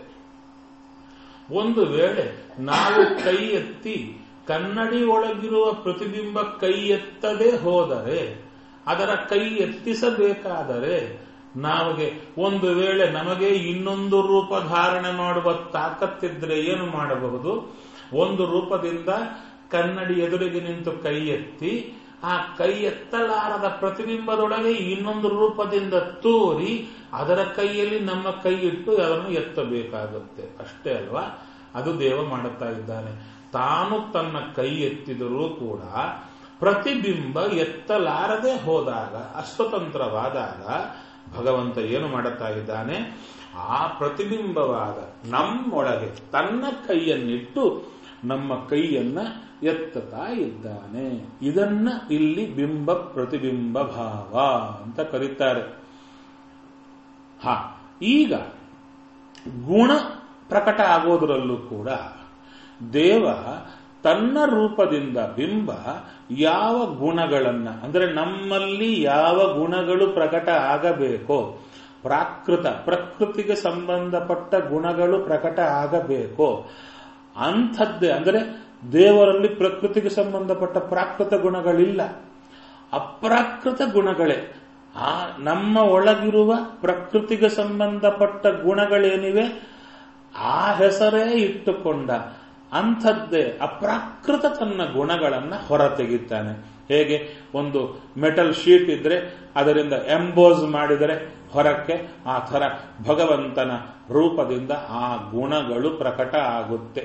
ಒಂದು ವೇಳೆ ನಾವು ಕೈ ಎತ್ತಿ ಕನ್ನಡಿ ಒಳಗಿರುವ ಪ್ರತಿಬಿಂಬ ಕೈ ಎತ್ತದೇ ಹೋದರೆ ಅದರ ಕೈ ಎತ್ತಿಸಬೇಕಾದರೆ ನಮಗೆ ಒಂದು ವೇಳೆ ನಮಗೆ ಇನ್ನೊಂದು ರೂಪ ಧಾರಣೆ ಮಾಡುವ ತಾಕತ್ತಿದ್ರೆ ಏನು ಮಾಡಬಹುದು ಒಂದು ರೂಪದಿಂದ ಕನ್ನಡಿ ಎದುರಿಗೆ ನಿಂತು ಕೈ ಎತ್ತಿ ಆ ಕೈ ಎತ್ತಲಾರದ ಪ್ರತಿಬಿಂಬದೊಳಗೆ ಇನ್ನೊಂದು ರೂಪದಿಂದ ತೋರಿ ಅದರ ಕೈಯಲ್ಲಿ ನಮ್ಮ ಕೈ ಇಟ್ಟು ಅದನ್ನು ಎತ್ತಬೇಕಾಗುತ್ತೆ ಅಷ್ಟೇ ಅಲ್ವಾ ಅದು ದೇವ ಮಾಡುತ್ತಾ ಇದ್ದಾನೆ ತಾನು ತನ್ನ ಕೈ ಎತ್ತಿದರೂ ಕೂಡ ಪ್ರತಿಬಿಂಬ ಎತ್ತಲಾರದೆ ಹೋದಾಗ ಅಸ್ವತಂತ್ರವಾದಾಗ ಭಗವಂತ ಏನು ಮಾಡುತ್ತಾ ಇದ್ದಾನೆ ಆ ಪ್ರತಿಬಿಂಬವಾದ ನಮ್ಮೊಳಗೆ ತನ್ನ ಕೈಯನ್ನಿಟ್ಟು ನಮ್ಮ ಕೈಯನ್ನ ಎತ್ತತಾ ಇದ್ದಾನೆ ಇದನ್ನ ಇಲ್ಲಿ ಬಿಂಬ ಪ್ರತಿಬಿಂಬ ಭಾವ ಅಂತ ಕರೀತಾರೆ ಹಾ ಈಗ ಗುಣ ಪ್ರಕಟ ಆಗೋದರಲ್ಲೂ ಕೂಡ ದೇವ ತನ್ನ ರೂಪದಿಂದ ಬಿಂಬ ಯಾವ ಗುಣಗಳನ್ನ ಅಂದರೆ ನಮ್ಮಲ್ಲಿ ಯಾವ ಗುಣಗಳು ಪ್ರಕಟ ಆಗಬೇಕೋ ಪ್ರಾಕೃತ ಪ್ರಕೃತಿಗೆ ಸಂಬಂಧಪಟ್ಟ ಗುಣಗಳು ಪ್ರಕಟ ಆಗಬೇಕೋ ಅಂಥದ್ದೇ ಅಂದರೆ ದೇವರಲ್ಲಿ ಪ್ರಕೃತಿಗೆ ಸಂಬಂಧಪಟ್ಟ ಪ್ರಾಕೃತ ಗುಣಗಳಿಲ್ಲ ಅಪ್ರಾಕೃತ ಗುಣಗಳೇ ಆ ನಮ್ಮ ಒಳಗಿರುವ ಪ್ರಕೃತಿಗೆ ಸಂಬಂಧಪಟ್ಟ ಗುಣಗಳೇನಿವೆ ಆ ಹೆಸರೇ ಇಟ್ಟುಕೊಂಡ ಅಂಥದ್ದೇ ಅಪ್ರಾಕೃತ ತನ್ನ ಗುಣಗಳನ್ನ ಹೊರತೆಗಿತಾನೆ ಹೇಗೆ ಒಂದು ಮೆಟಲ್ ಶೀಟ್ ಇದ್ರೆ ಅದರಿಂದ ಎಂಬೋಸ್ ಮಾಡಿದರೆ ಹೊರಕ್ಕೆ ಆ ಥರ ಭಗವಂತನ ರೂಪದಿಂದ ಆ ಗುಣಗಳು ಪ್ರಕಟ ಆಗುತ್ತೆ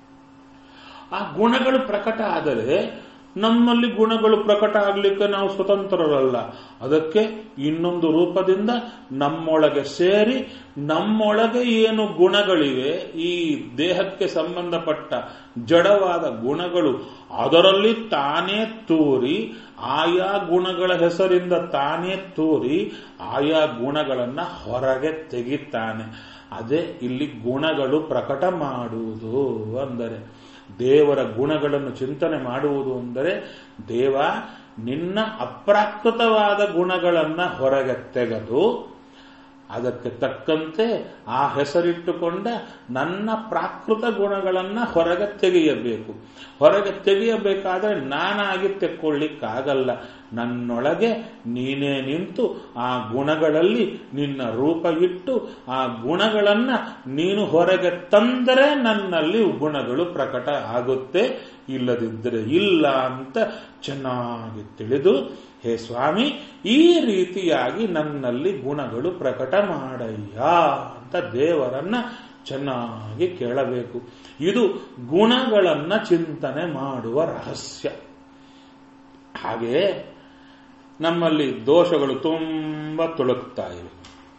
ಆ ಗುಣಗಳು ಪ್ರಕಟ ಆದರೆ ನಮ್ಮಲ್ಲಿ ಗುಣಗಳು ಪ್ರಕಟ ಆಗಲಿಕ್ಕೆ ನಾವು ಸ್ವತಂತ್ರರಲ್ಲ ಅದಕ್ಕೆ ಇನ್ನೊಂದು ರೂಪದಿಂದ ನಮ್ಮೊಳಗೆ ಸೇರಿ ನಮ್ಮೊಳಗೆ ಏನು ಗುಣಗಳಿವೆ ಈ ದೇಹಕ್ಕೆ ಸಂಬಂಧಪಟ್ಟ ಜಡವಾದ ಗುಣಗಳು ಅದರಲ್ಲಿ ತಾನೇ ತೂರಿ ಆಯಾ ಗುಣಗಳ ಹೆಸರಿಂದ ತಾನೇ ತೂರಿ ಆಯಾ ಗುಣಗಳನ್ನ ಹೊರಗೆ ತೆಗಿತಾನೆ ಅದೇ ಇಲ್ಲಿ ಗುಣಗಳು ಪ್ರಕಟ ಮಾಡುವುದು ಅಂದರೆ ದೇವರ ಗುಣಗಳನ್ನು ಚಿಂತನೆ ಮಾಡುವುದು ಅಂದರೆ ದೇವ ನಿನ್ನ ಅಪ್ರಾಕೃತವಾದ ಗುಣಗಳನ್ನ ಹೊರಗೆ ತೆಗೆದು ಅದಕ್ಕೆ ತಕ್ಕಂತೆ ಆ ಹೆಸರಿಟ್ಟುಕೊಂಡ ನನ್ನ ಪ್ರಾಕೃತ ಗುಣಗಳನ್ನ ಹೊರಗೆ ತೆಗೆಯಬೇಕು ಹೊರಗೆ ತೆಗೆಯಬೇಕಾದ್ರೆ ನಾನಾಗಿ ತೆಕ್ಕೊಳ್ಳಿಕ್ಕಾಗಲ್ಲ ನನ್ನೊಳಗೆ ನೀನೇ ನಿಂತು ಆ ಗುಣಗಳಲ್ಲಿ ನಿನ್ನ ರೂಪ ಇಟ್ಟು ಆ ಗುಣಗಳನ್ನ ನೀನು ಹೊರಗೆ ತಂದರೆ ನನ್ನಲ್ಲಿ ಗುಣಗಳು ಪ್ರಕಟ ಆಗುತ್ತೆ ಇಲ್ಲದಿದ್ದರೆ ಇಲ್ಲ ಅಂತ ಚೆನ್ನಾಗಿ ತಿಳಿದು ಹೇ ಸ್ವಾಮಿ ಈ ರೀತಿಯಾಗಿ ನನ್ನಲ್ಲಿ ಗುಣಗಳು ಪ್ರಕಟ ಮಾಡಯ್ಯ ಅಂತ ದೇವರನ್ನ ಚೆನ್ನಾಗಿ ಕೇಳಬೇಕು ಇದು ಗುಣಗಳನ್ನ ಚಿಂತನೆ ಮಾಡುವ ರಹಸ್ಯ ಹಾಗೆ ನಮ್ಮಲ್ಲಿ ದೋಷಗಳು ತುಂಬ ತುಳುಕ್ತಾ ಇವೆ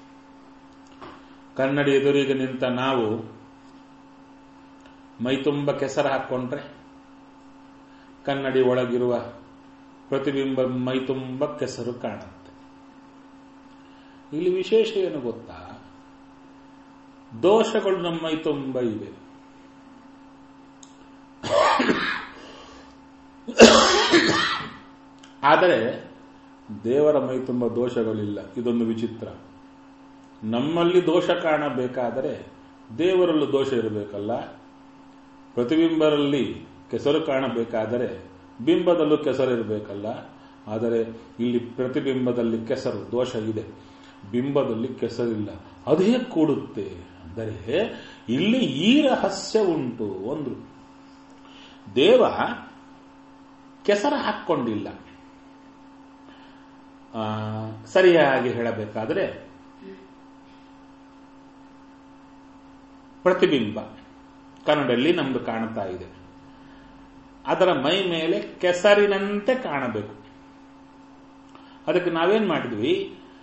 ಕನ್ನಡಿ ಎದುರಿಗೆ ನಿಂತ ನಾವು ಮೈತುಂಬ ಕೆಸರು ಹಾಕ್ಕೊಂಡ್ರೆ ಕನ್ನಡಿ ಒಳಗಿರುವ ಪ್ರತಿಬಿಂಬ ಮೈತುಂಬ ಕೆಸರು ಕಾಣುತ್ತೆ ಇಲ್ಲಿ ವಿಶೇಷ ಏನು ಗೊತ್ತಾ ದೋಷಗಳು ನಮ್ಮ ಮೈ ತುಂಬ ಇವೆ ಆದರೆ ದೇವರ ಮೈ ತುಂಬ ದೋಷಗಳಿಲ್ಲ ಇದೊಂದು ವಿಚಿತ್ರ ನಮ್ಮಲ್ಲಿ ದೋಷ ಕಾಣಬೇಕಾದರೆ ದೇವರಲ್ಲೂ ದೋಷ ಇರಬೇಕಲ್ಲ ಪ್ರತಿಬಿಂಬರಲ್ಲಿ ಕೆಸರು ಕಾಣಬೇಕಾದರೆ ಬಿಂಬದಲ್ಲೂ ಕೆಸರು ಇರಬೇಕಲ್ಲ ಆದರೆ ಇಲ್ಲಿ ಪ್ರತಿಬಿಂಬದಲ್ಲಿ ಕೆಸರು ದೋಷ ಇದೆ ಬಿಂಬದಲ್ಲಿ ಕೆಸರಿಲ್ಲ ಅದೇ ಕೂಡುತ್ತೆ ಅಂದರೆ ಇಲ್ಲಿ ಈ ರಹಸ್ಯ ಉಂಟು ಒಂದು ದೇವ ಕೆಸರು ಹಾಕ್ಕೊಂಡಿಲ್ಲ ಸರಿಯಾಗಿ ಹೇಳಬೇಕಾದ್ರೆ ಪ್ರತಿಬಿಂಬ ಕನ್ನಡಲ್ಲಿ ನಮ್ದು ಕಾಣ್ತಾ ಇದೆ ಅದರ ಮೈ ಮೇಲೆ ಕೆಸರಿನಂತೆ ಕಾಣಬೇಕು ಅದಕ್ಕೆ ನಾವೇನ್ ಮಾಡಿದ್ವಿ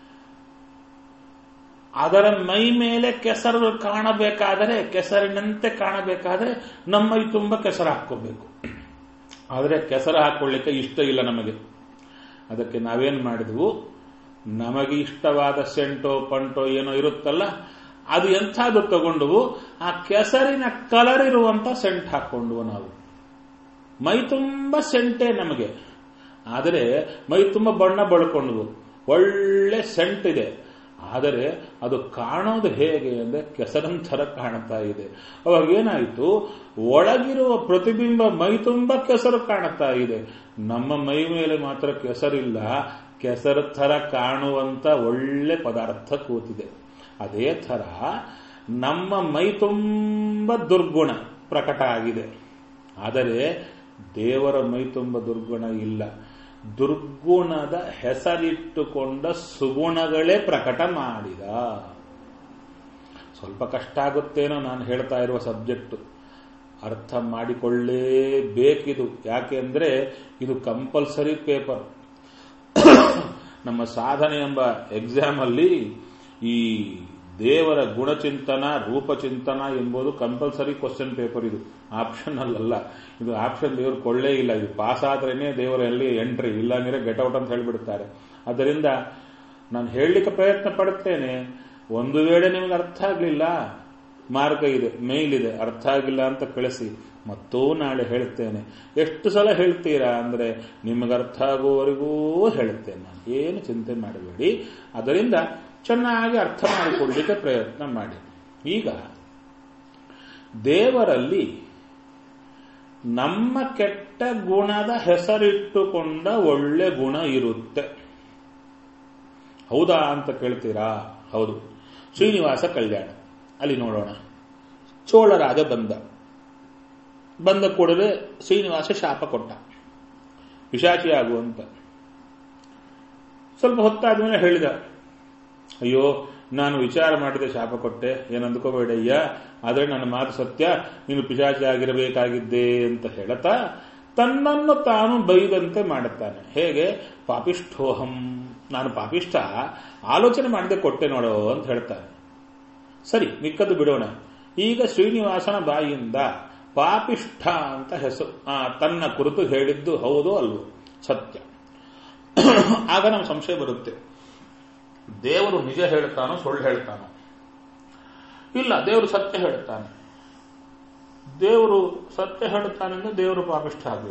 ಅದರ ಮೈ ಮೇಲೆ ಕೆಸರು ಕಾಣಬೇಕಾದರೆ ಕೆಸರಿನಂತೆ ಕಾಣಬೇಕಾದರೆ ನಮ್ಮ ಮೈ ತುಂಬ ಕೆಸರು ಹಾಕೋಬೇಕು ಆದರೆ ಕೆಸರು ಹಾಕೊಳ್ಳಿಕ್ಕೆ ಇಷ್ಟ ಇಲ್ಲ ನಮಗೆ ಅದಕ್ಕೆ ನಾವೇನ್ ಮಾಡಿದ್ವು ನಮಗೆ ಇಷ್ಟವಾದ ಸೆಂಟೋ ಪಂಟೋ ಏನೋ ಇರುತ್ತಲ್ಲ ಅದು ಎಂಥದ್ದು ತಗೊಂಡು ಆ ಕೆಸರಿನ ಕಲರ್ ಇರುವಂತ ಸೆಂಟ್ ಹಾಕೊಂಡ್ವು ನಾವು ಮೈ ತುಂಬ ಸೆಂಟೇ ನಮಗೆ ಆದರೆ ಮೈ ತುಂಬ ಬಣ್ಣ ಬಳ್ಕೊಂಡ್ವು ಒಳ್ಳೆ ಸೆಂಟ್ ಇದೆ ಆದರೆ ಅದು ಕಾಣೋದು ಹೇಗೆ ಅಂದ್ರೆ ಕೆಸರಿನ ಥರ ಕಾಣ್ತಾ ಇದೆ ಅವಾಗ ಏನಾಯಿತು ಒಳಗಿರುವ ಪ್ರತಿಬಿಂಬ ಮೈ ತುಂಬ ಕೆಸರು ಕಾಣ್ತಾ ಇದೆ ನಮ್ಮ ಮೈ ಮೇಲೆ ಮಾತ್ರ ಕೆಸರಿಲ್ಲ ಕೆಸರು ಥರ ಕಾಣುವಂತ ಒಳ್ಳೆ ಪದಾರ್ಥ ಕೂತಿದೆ ಅದೇ ಥರ ನಮ್ಮ ಮೈ ತುಂಬ ದುರ್ಗುಣ ಪ್ರಕಟ ಆಗಿದೆ ಆದರೆ ದೇವರ ಮೈ ತುಂಬ ದುರ್ಗುಣ ಇಲ್ಲ ದುರ್ಗುಣದ ಹೆಸರಿಟ್ಟುಕೊಂಡ ಸುಗುಣಗಳೇ ಪ್ರಕಟ ಮಾಡಿದ ಸ್ವಲ್ಪ ಕಷ್ಟ ಆಗುತ್ತೇನೋ ನಾನು ಹೇಳ್ತಾ ಇರುವ ಸಬ್ಜೆಕ್ಟ್ ಅರ್ಥ ಮಾಡಿಕೊಳ್ಳೇಬೇಕಿದು ಯಾಕೆ ಅಂದ್ರೆ ಇದು ಕಂಪಲ್ಸರಿ ಪೇಪರ್ ನಮ್ಮ ಸಾಧನೆ ಎಂಬ ಎಕ್ಸಾಮ್ ಅಲ್ಲಿ ಈ ದೇವರ ಗುಣಚಿಂತನ ರೂಪಚಿಂತನ ಎಂಬುದು ಕಂಪಲ್ಸರಿ ಕ್ವಶನ್ ಪೇಪರ್ ಇದು ಆಪ್ಷನ್ ಅಲ್ಲಲ್ಲ ಇದು ಆಪ್ಷನ್ ದೇವರು ಕೊಳ್ಳೇ ಇಲ್ಲ ಇದು ಪಾಸ್ ಆದ್ರೇನೆ ದೇವರಲ್ಲಿ ಎಂಟ್ರಿ ಇಲ್ಲ ಅಂದ್ರೆ ಗೆಟ್ ಔಟ್ ಅಂತ ಹೇಳಿಬಿಡ್ತಾರೆ ಅದರಿಂದ ನಾನು ಹೇಳಲಿಕ್ಕೆ ಪ್ರಯತ್ನ ಪಡುತ್ತೇನೆ ಒಂದು ವೇಳೆ ನಿಮಗೆ ಅರ್ಥ ಆಗಲಿಲ್ಲ ಮಾರ್ಗ ಇದೆ ಮೇಲ್ ಇದೆ ಅರ್ಥ ಆಗಿಲ್ಲ ಅಂತ ಕಳಿಸಿ ಮತ್ತೂ ನಾಳೆ ಹೇಳ್ತೇನೆ ಎಷ್ಟು ಸಲ ಹೇಳ್ತೀರಾ ಅಂದ್ರೆ ನಿಮಗೆ ಅರ್ಥ ಆಗುವವರೆಗೂ ಹೇಳುತ್ತೇನೆ ನಾನು ಏನು ಚಿಂತೆ ಮಾಡಬೇಡಿ ಅದರಿಂದ ಚೆನ್ನಾಗಿ ಅರ್ಥ ಮಾಡಿಕೊಳ್ಳಲಿಕ್ಕೆ ಪ್ರಯತ್ನ ಮಾಡಿ ಈಗ ದೇವರಲ್ಲಿ ನಮ್ಮ ಕೆಟ್ಟ ಗುಣದ ಹೆಸರಿಟ್ಟುಕೊಂಡ ಒಳ್ಳೆ ಗುಣ ಇರುತ್ತೆ ಹೌದಾ ಅಂತ ಕೇಳ್ತೀರಾ ಹೌದು ಶ್ರೀನಿವಾಸ ಕಲ್ಯಾಣ ಅಲ್ಲಿ ನೋಡೋಣ ಚೋಳರಾಜ ಬಂದ ಬಂದ ಕೂಡಲೇ ಶ್ರೀನಿವಾಸ ಶಾಪ ಕೊಟ್ಟ ಪಿಶಾಚಿ ಆಗುವಂತ ಸ್ವಲ್ಪ ಹೊತ್ತಾದ್ಮೇಲೆ ಹೇಳಿದ ಅಯ್ಯೋ ನಾನು ವಿಚಾರ ಮಾಡಿದೆ ಶಾಪ ಕೊಟ್ಟೆ ಏನಂದ್ಕೋಬೇಡಯ್ಯ ಆದರೆ ನನ್ನ ಮಾತು ಸತ್ಯ ನೀನು ಪಿಶಾಚಿ ಆಗಿರಬೇಕಾಗಿದ್ದೆ ಅಂತ ಹೇಳತಾ ತನ್ನನ್ನು ತಾನು ಬೈದಂತೆ ಮಾಡುತ್ತಾನೆ ಹೇಗೆ ಪಾಪಿಷ್ಠೋಹಂ ನಾನು ಪಾಪಿಷ್ಠ ಆಲೋಚನೆ ಮಾಡದೆ ಕೊಟ್ಟೆ ನೋಡೋ ಅಂತ ಹೇಳ್ತಾನೆ ಸರಿ ಮಿಕ್ಕದ್ದು ಬಿಡೋಣ ಈಗ ಶ್ರೀನಿವಾಸನ ಬಾಯಿಯಿಂದ ಪಾಪಿಷ್ಠ ಅಂತ ಹೆಸರು ತನ್ನ ಕುರಿತು ಹೇಳಿದ್ದು ಹೌದು ಅಲ್ವೋ ಸತ್ಯ ಆಗ ನಮ್ಗೆ ಸಂಶಯ ಬರುತ್ತೆ ದೇವರು ನಿಜ ಹೇಳ್ತಾನೋ ಸುಳ್ಳು ಹೇಳ್ತಾನೋ ಇಲ್ಲ ದೇವರು ಸತ್ಯ ಹೇಳ್ತಾನೆ ದೇವರು ಸತ್ಯ ಹೇಳ್ತಾನೆ ಅಂದ್ರೆ ದೇವರು ಪಾಪಿಷ್ಠ ಆಗಬೇಕು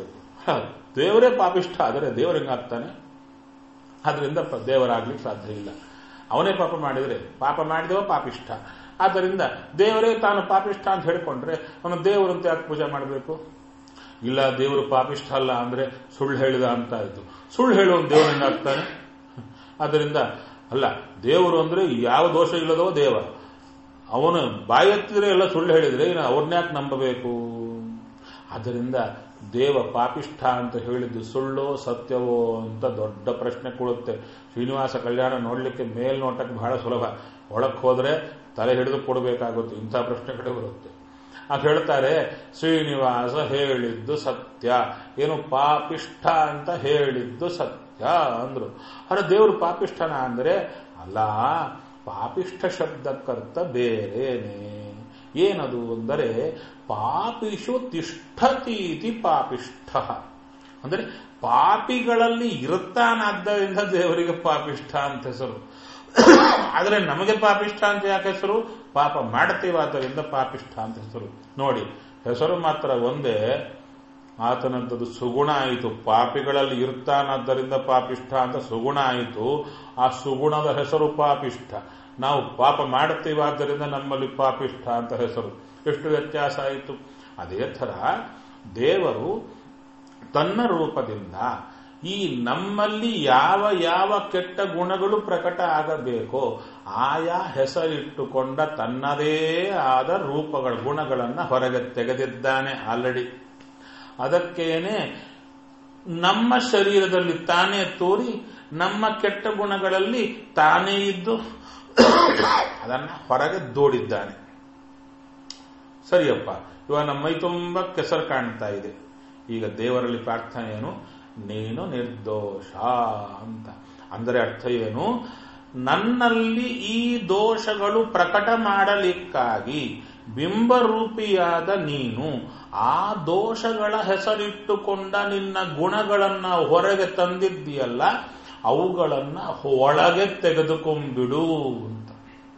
ದೇವರೇ ಪಾಪಿಷ್ಠ ಆದರೆ ದೇವರು ಹೆಂಗಾಗ್ತಾನೆ ಆದ್ರಿಂದ ದೇವರಾಗ್ಲಿಕ್ಕೆ ಸಾಧ್ಯ ಇಲ್ಲ ಅವನೇ ಪಾಪ ಮಾಡಿದರೆ ಪಾಪ ಮಾಡಿದವ ಪಾಪಿಷ್ಠ ಆದ್ದರಿಂದ ದೇವರೇ ತಾನು ಪಾಪಿಷ್ಠ ಅಂತ ಹೇಳಿಕೊಂಡ್ರೆ ಅವನು ದೇವರಂತ ಯಾಕೆ ಪೂಜೆ ಮಾಡಬೇಕು ಇಲ್ಲ ದೇವರು ಪಾಪಿಷ್ಠ ಅಲ್ಲ ಅಂದ್ರೆ ಸುಳ್ಳು ಹೇಳಿದ ಅಂತ ಆಯ್ತು ಸುಳ್ಳು ಹೇಳುವ ದೇವರು ಹೆಂಗಾಗ್ತಾನೆ ಆದ್ದರಿಂದ ಅಲ್ಲ ದೇವರು ಅಂದ್ರೆ ಯಾವ ದೋಷ ಇಲ್ಲದೋ ದೇವ ಅವನು ಬಾಯೆತ್ತಿದ್ರೆ ಎಲ್ಲ ಸುಳ್ಳು ಹೇಳಿದ್ರೆ ಇನ್ನು ಅವ್ರನ್ಯಾಕೆ ನಂಬಬೇಕು ಆದ್ದರಿಂದ ದೇವ ಪಾಪಿಷ್ಠ ಅಂತ ಹೇಳಿದ್ದು ಸುಳ್ಳೋ ಸತ್ಯವೋ ಅಂತ ದೊಡ್ಡ ಪ್ರಶ್ನೆ ಕೊಡುತ್ತೆ ಶ್ರೀನಿವಾಸ ಕಲ್ಯಾಣ ನೋಡ್ಲಿಕ್ಕೆ ಮೇಲ್ನೋಟಕ್ಕೆ ಬಹಳ ಸುಲಭ ಒಳಕ್ಕೆ ಹೋದ್ರೆ ತಲೆ ಹಿಡಿದು ಕೊಡಬೇಕಾಗುತ್ತೆ ಇಂಥ ಪ್ರಶ್ನೆಗಳೇ ಬರುತ್ತೆ ಆಗ ಹೇಳ್ತಾರೆ ಶ್ರೀನಿವಾಸ ಹೇಳಿದ್ದು ಸತ್ಯ ಏನು ಪಾಪಿಷ್ಠ ಅಂತ ಹೇಳಿದ್ದು ಸತ್ಯ ಅಂದ್ರು ಅರೆ ದೇವರು ಪಾಪಿಷ್ಠನ ಅಂದ್ರೆ ಅಲ್ಲ ಪಾಪಿಷ್ಠ ಶಬ್ದಕ್ಕರ್ಥ ಬೇರೇನೆ ಏನದು ಅಂದರೆ ಪಾಪಿಷು ತಿಷ್ಠತೀತಿ ಪಾಪಿಷ್ಠ ಅಂದ್ರೆ ಪಾಪಿಗಳಲ್ಲಿ ಇರುತ್ತಾನಾದ್ದರಿಂದ ದೇವರಿಗೆ ಪಾಪಿಷ್ಠ ಅಂತ ಹೆಸರು ಆದರೆ ನಮಗೆ ಪಾಪಿಷ್ಠ ಅಂತ ಯಾಕೆ ಹೆಸರು ಪಾಪ ಮಾಡ್ತೀವಾದ್ದರಿಂದ ಪಾಪಿಷ್ಠ ಅಂತ ಹೆಸರು ನೋಡಿ ಹೆಸರು ಮಾತ್ರ ಒಂದೇ ಆತನದ್ದು ಸುಗುಣ ಆಯಿತು ಪಾಪಿಗಳಲ್ಲಿ ಇರ್ತಾನಾದ್ದರಿಂದ ಪಾಪಿಷ್ಠ ಅಂತ ಸುಗುಣ ಆಯಿತು ಆ ಸುಗುಣದ ಹೆಸರು ಪಾಪಿಷ್ಠ ನಾವು ಪಾಪ ಮಾಡುತ್ತೀವಾದ್ದರಿಂದ ನಮ್ಮಲ್ಲಿ ಪಾಪಿಷ್ಠ ಅಂತ ಹೆಸರು ಎಷ್ಟು ವ್ಯತ್ಯಾಸ ಆಯಿತು ಅದೇ ಥರ ದೇವರು ತನ್ನ ರೂಪದಿಂದ ಈ ನಮ್ಮಲ್ಲಿ ಯಾವ ಯಾವ ಕೆಟ್ಟ ಗುಣಗಳು ಪ್ರಕಟ ಆಗಬೇಕೋ ಆಯಾ ಹೆಸರಿಟ್ಟುಕೊಂಡ ತನ್ನದೇ ಆದ ರೂಪಗಳ ಗುಣಗಳನ್ನು ಹೊರಗೆ ತೆಗೆದಿದ್ದಾನೆ ಆಲ್ರೆಡಿ ಅದಕ್ಕೇನೆ ನಮ್ಮ ಶರೀರದಲ್ಲಿ ತಾನೇ ತೋರಿ ನಮ್ಮ ಕೆಟ್ಟ ಗುಣಗಳಲ್ಲಿ ತಾನೇ ಇದ್ದು ಅದನ್ನ ಹೊರಗೆ ದೂಡಿದ್ದಾನೆ ಸರಿಯಪ್ಪ ಇವಾಗ ನಮ್ಮ ಮೈ ತುಂಬ ಕೆಸರು ಕಾಣ್ತಾ ಇದೆ ಈಗ ದೇವರಲ್ಲಿ ಪ್ರಾರ್ಥನೆ ಏನು ನೀನು ನಿರ್ದೋಷ ಅಂತ ಅಂದರೆ ಅರ್ಥ ಏನು ನನ್ನಲ್ಲಿ ಈ ದೋಷಗಳು ಪ್ರಕಟ ಮಾಡಲಿಕ್ಕಾಗಿ ಬಿಂಬರೂಪಿಯಾದ ನೀನು ಆ ದೋಷಗಳ ಹೆಸರಿಟ್ಟುಕೊಂಡ ನಿನ್ನ ಗುಣಗಳನ್ನ ಹೊರಗೆ ತಂದಿದ್ದೀಯಲ್ಲ ಅವುಗಳನ್ನ ಒಳಗೆ ತೆಗೆದುಕೊಂಬಿಡು ಅಂತ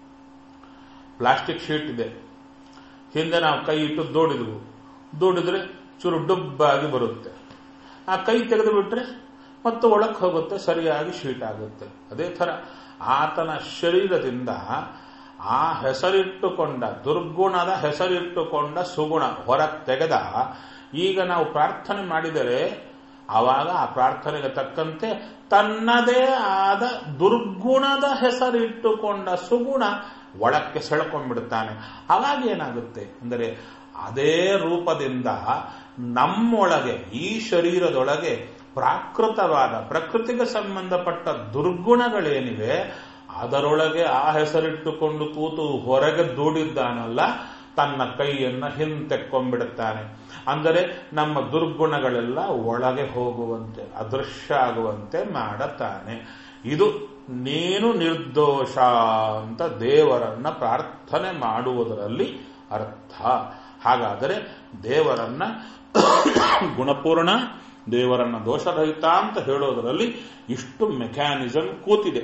ಪ್ಲಾಸ್ಟಿಕ್ ಶೀಟ್ ಇದೆ ಹಿಂದೆ ನಾವು ಕೈ ಇಟ್ಟು ದೋಡಿದ್ವು ದೋಡಿದ್ರೆ ಚೂರು ಡುಬ್ಬಾಗಿ ಬರುತ್ತೆ ಆ ಕೈ ತೆಗೆದು ಬಿಟ್ರೆ ಮತ್ತೆ ಒಳಕ್ಕೆ ಹೋಗುತ್ತೆ ಸರಿಯಾಗಿ ಶೀಟ್ ಆಗುತ್ತೆ ಅದೇ ಥರ ಆತನ ಶರೀರದಿಂದ ಆ ಹೆಸರಿಟ್ಟುಕೊಂಡ ದುರ್ಗುಣದ ಹೆಸರಿಟ್ಟುಕೊಂಡ ಸುಗುಣ ಹೊರಗೆ ತೆಗೆದ ಈಗ ನಾವು ಪ್ರಾರ್ಥನೆ ಮಾಡಿದರೆ ಆವಾಗ ಆ ಪ್ರಾರ್ಥನೆಗೆ ತಕ್ಕಂತೆ ತನ್ನದೇ ಆದ ದುರ್ಗುಣದ ಹೆಸರಿಟ್ಟುಕೊಂಡ ಸುಗುಣ ಒಳಕ್ಕೆ ಸೆಳ್ಕೊಂಡ್ಬಿಡುತ್ತಾನೆ ಅವಾಗ ಏನಾಗುತ್ತೆ ಅಂದರೆ ಅದೇ ರೂಪದಿಂದ ನಮ್ಮೊಳಗೆ ಈ ಶರೀರದೊಳಗೆ ಪ್ರಾಕೃತವಾದ ಪ್ರಕೃತಿಗೆ ಸಂಬಂಧಪಟ್ಟ ದುರ್ಗುಣಗಳೇನಿವೆ ಅದರೊಳಗೆ ಆ ಹೆಸರಿಟ್ಟುಕೊಂಡು ಕೂತು ಹೊರಗೆ ದೂಡಿದ್ದಾನಲ್ಲ ತನ್ನ ಕೈಯನ್ನ ಹಿಂತೆಕ್ಕೊಂಡ್ಬಿಡುತ್ತಾನೆ ಅಂದರೆ ನಮ್ಮ ದುರ್ಗುಣಗಳೆಲ್ಲ ಒಳಗೆ ಹೋಗುವಂತೆ ಅದೃಶ್ಯ ಆಗುವಂತೆ ಮಾಡುತ್ತಾನೆ ಇದು ನೀನು ನಿರ್ದೋಷ ಅಂತ ದೇವರನ್ನ ಪ್ರಾರ್ಥನೆ ಮಾಡುವುದರಲ್ಲಿ ಅರ್ಥ ಹಾಗಾದರೆ ದೇವರನ್ನ ಗುಣಪೂರ್ಣ ದೇವರನ್ನ ದೋಷರಹಿತ ಅಂತ ಹೇಳೋದರಲ್ಲಿ ಇಷ್ಟು ಮೆಕ್ಯಾನಿಸಮ್ ಕೂತಿದೆ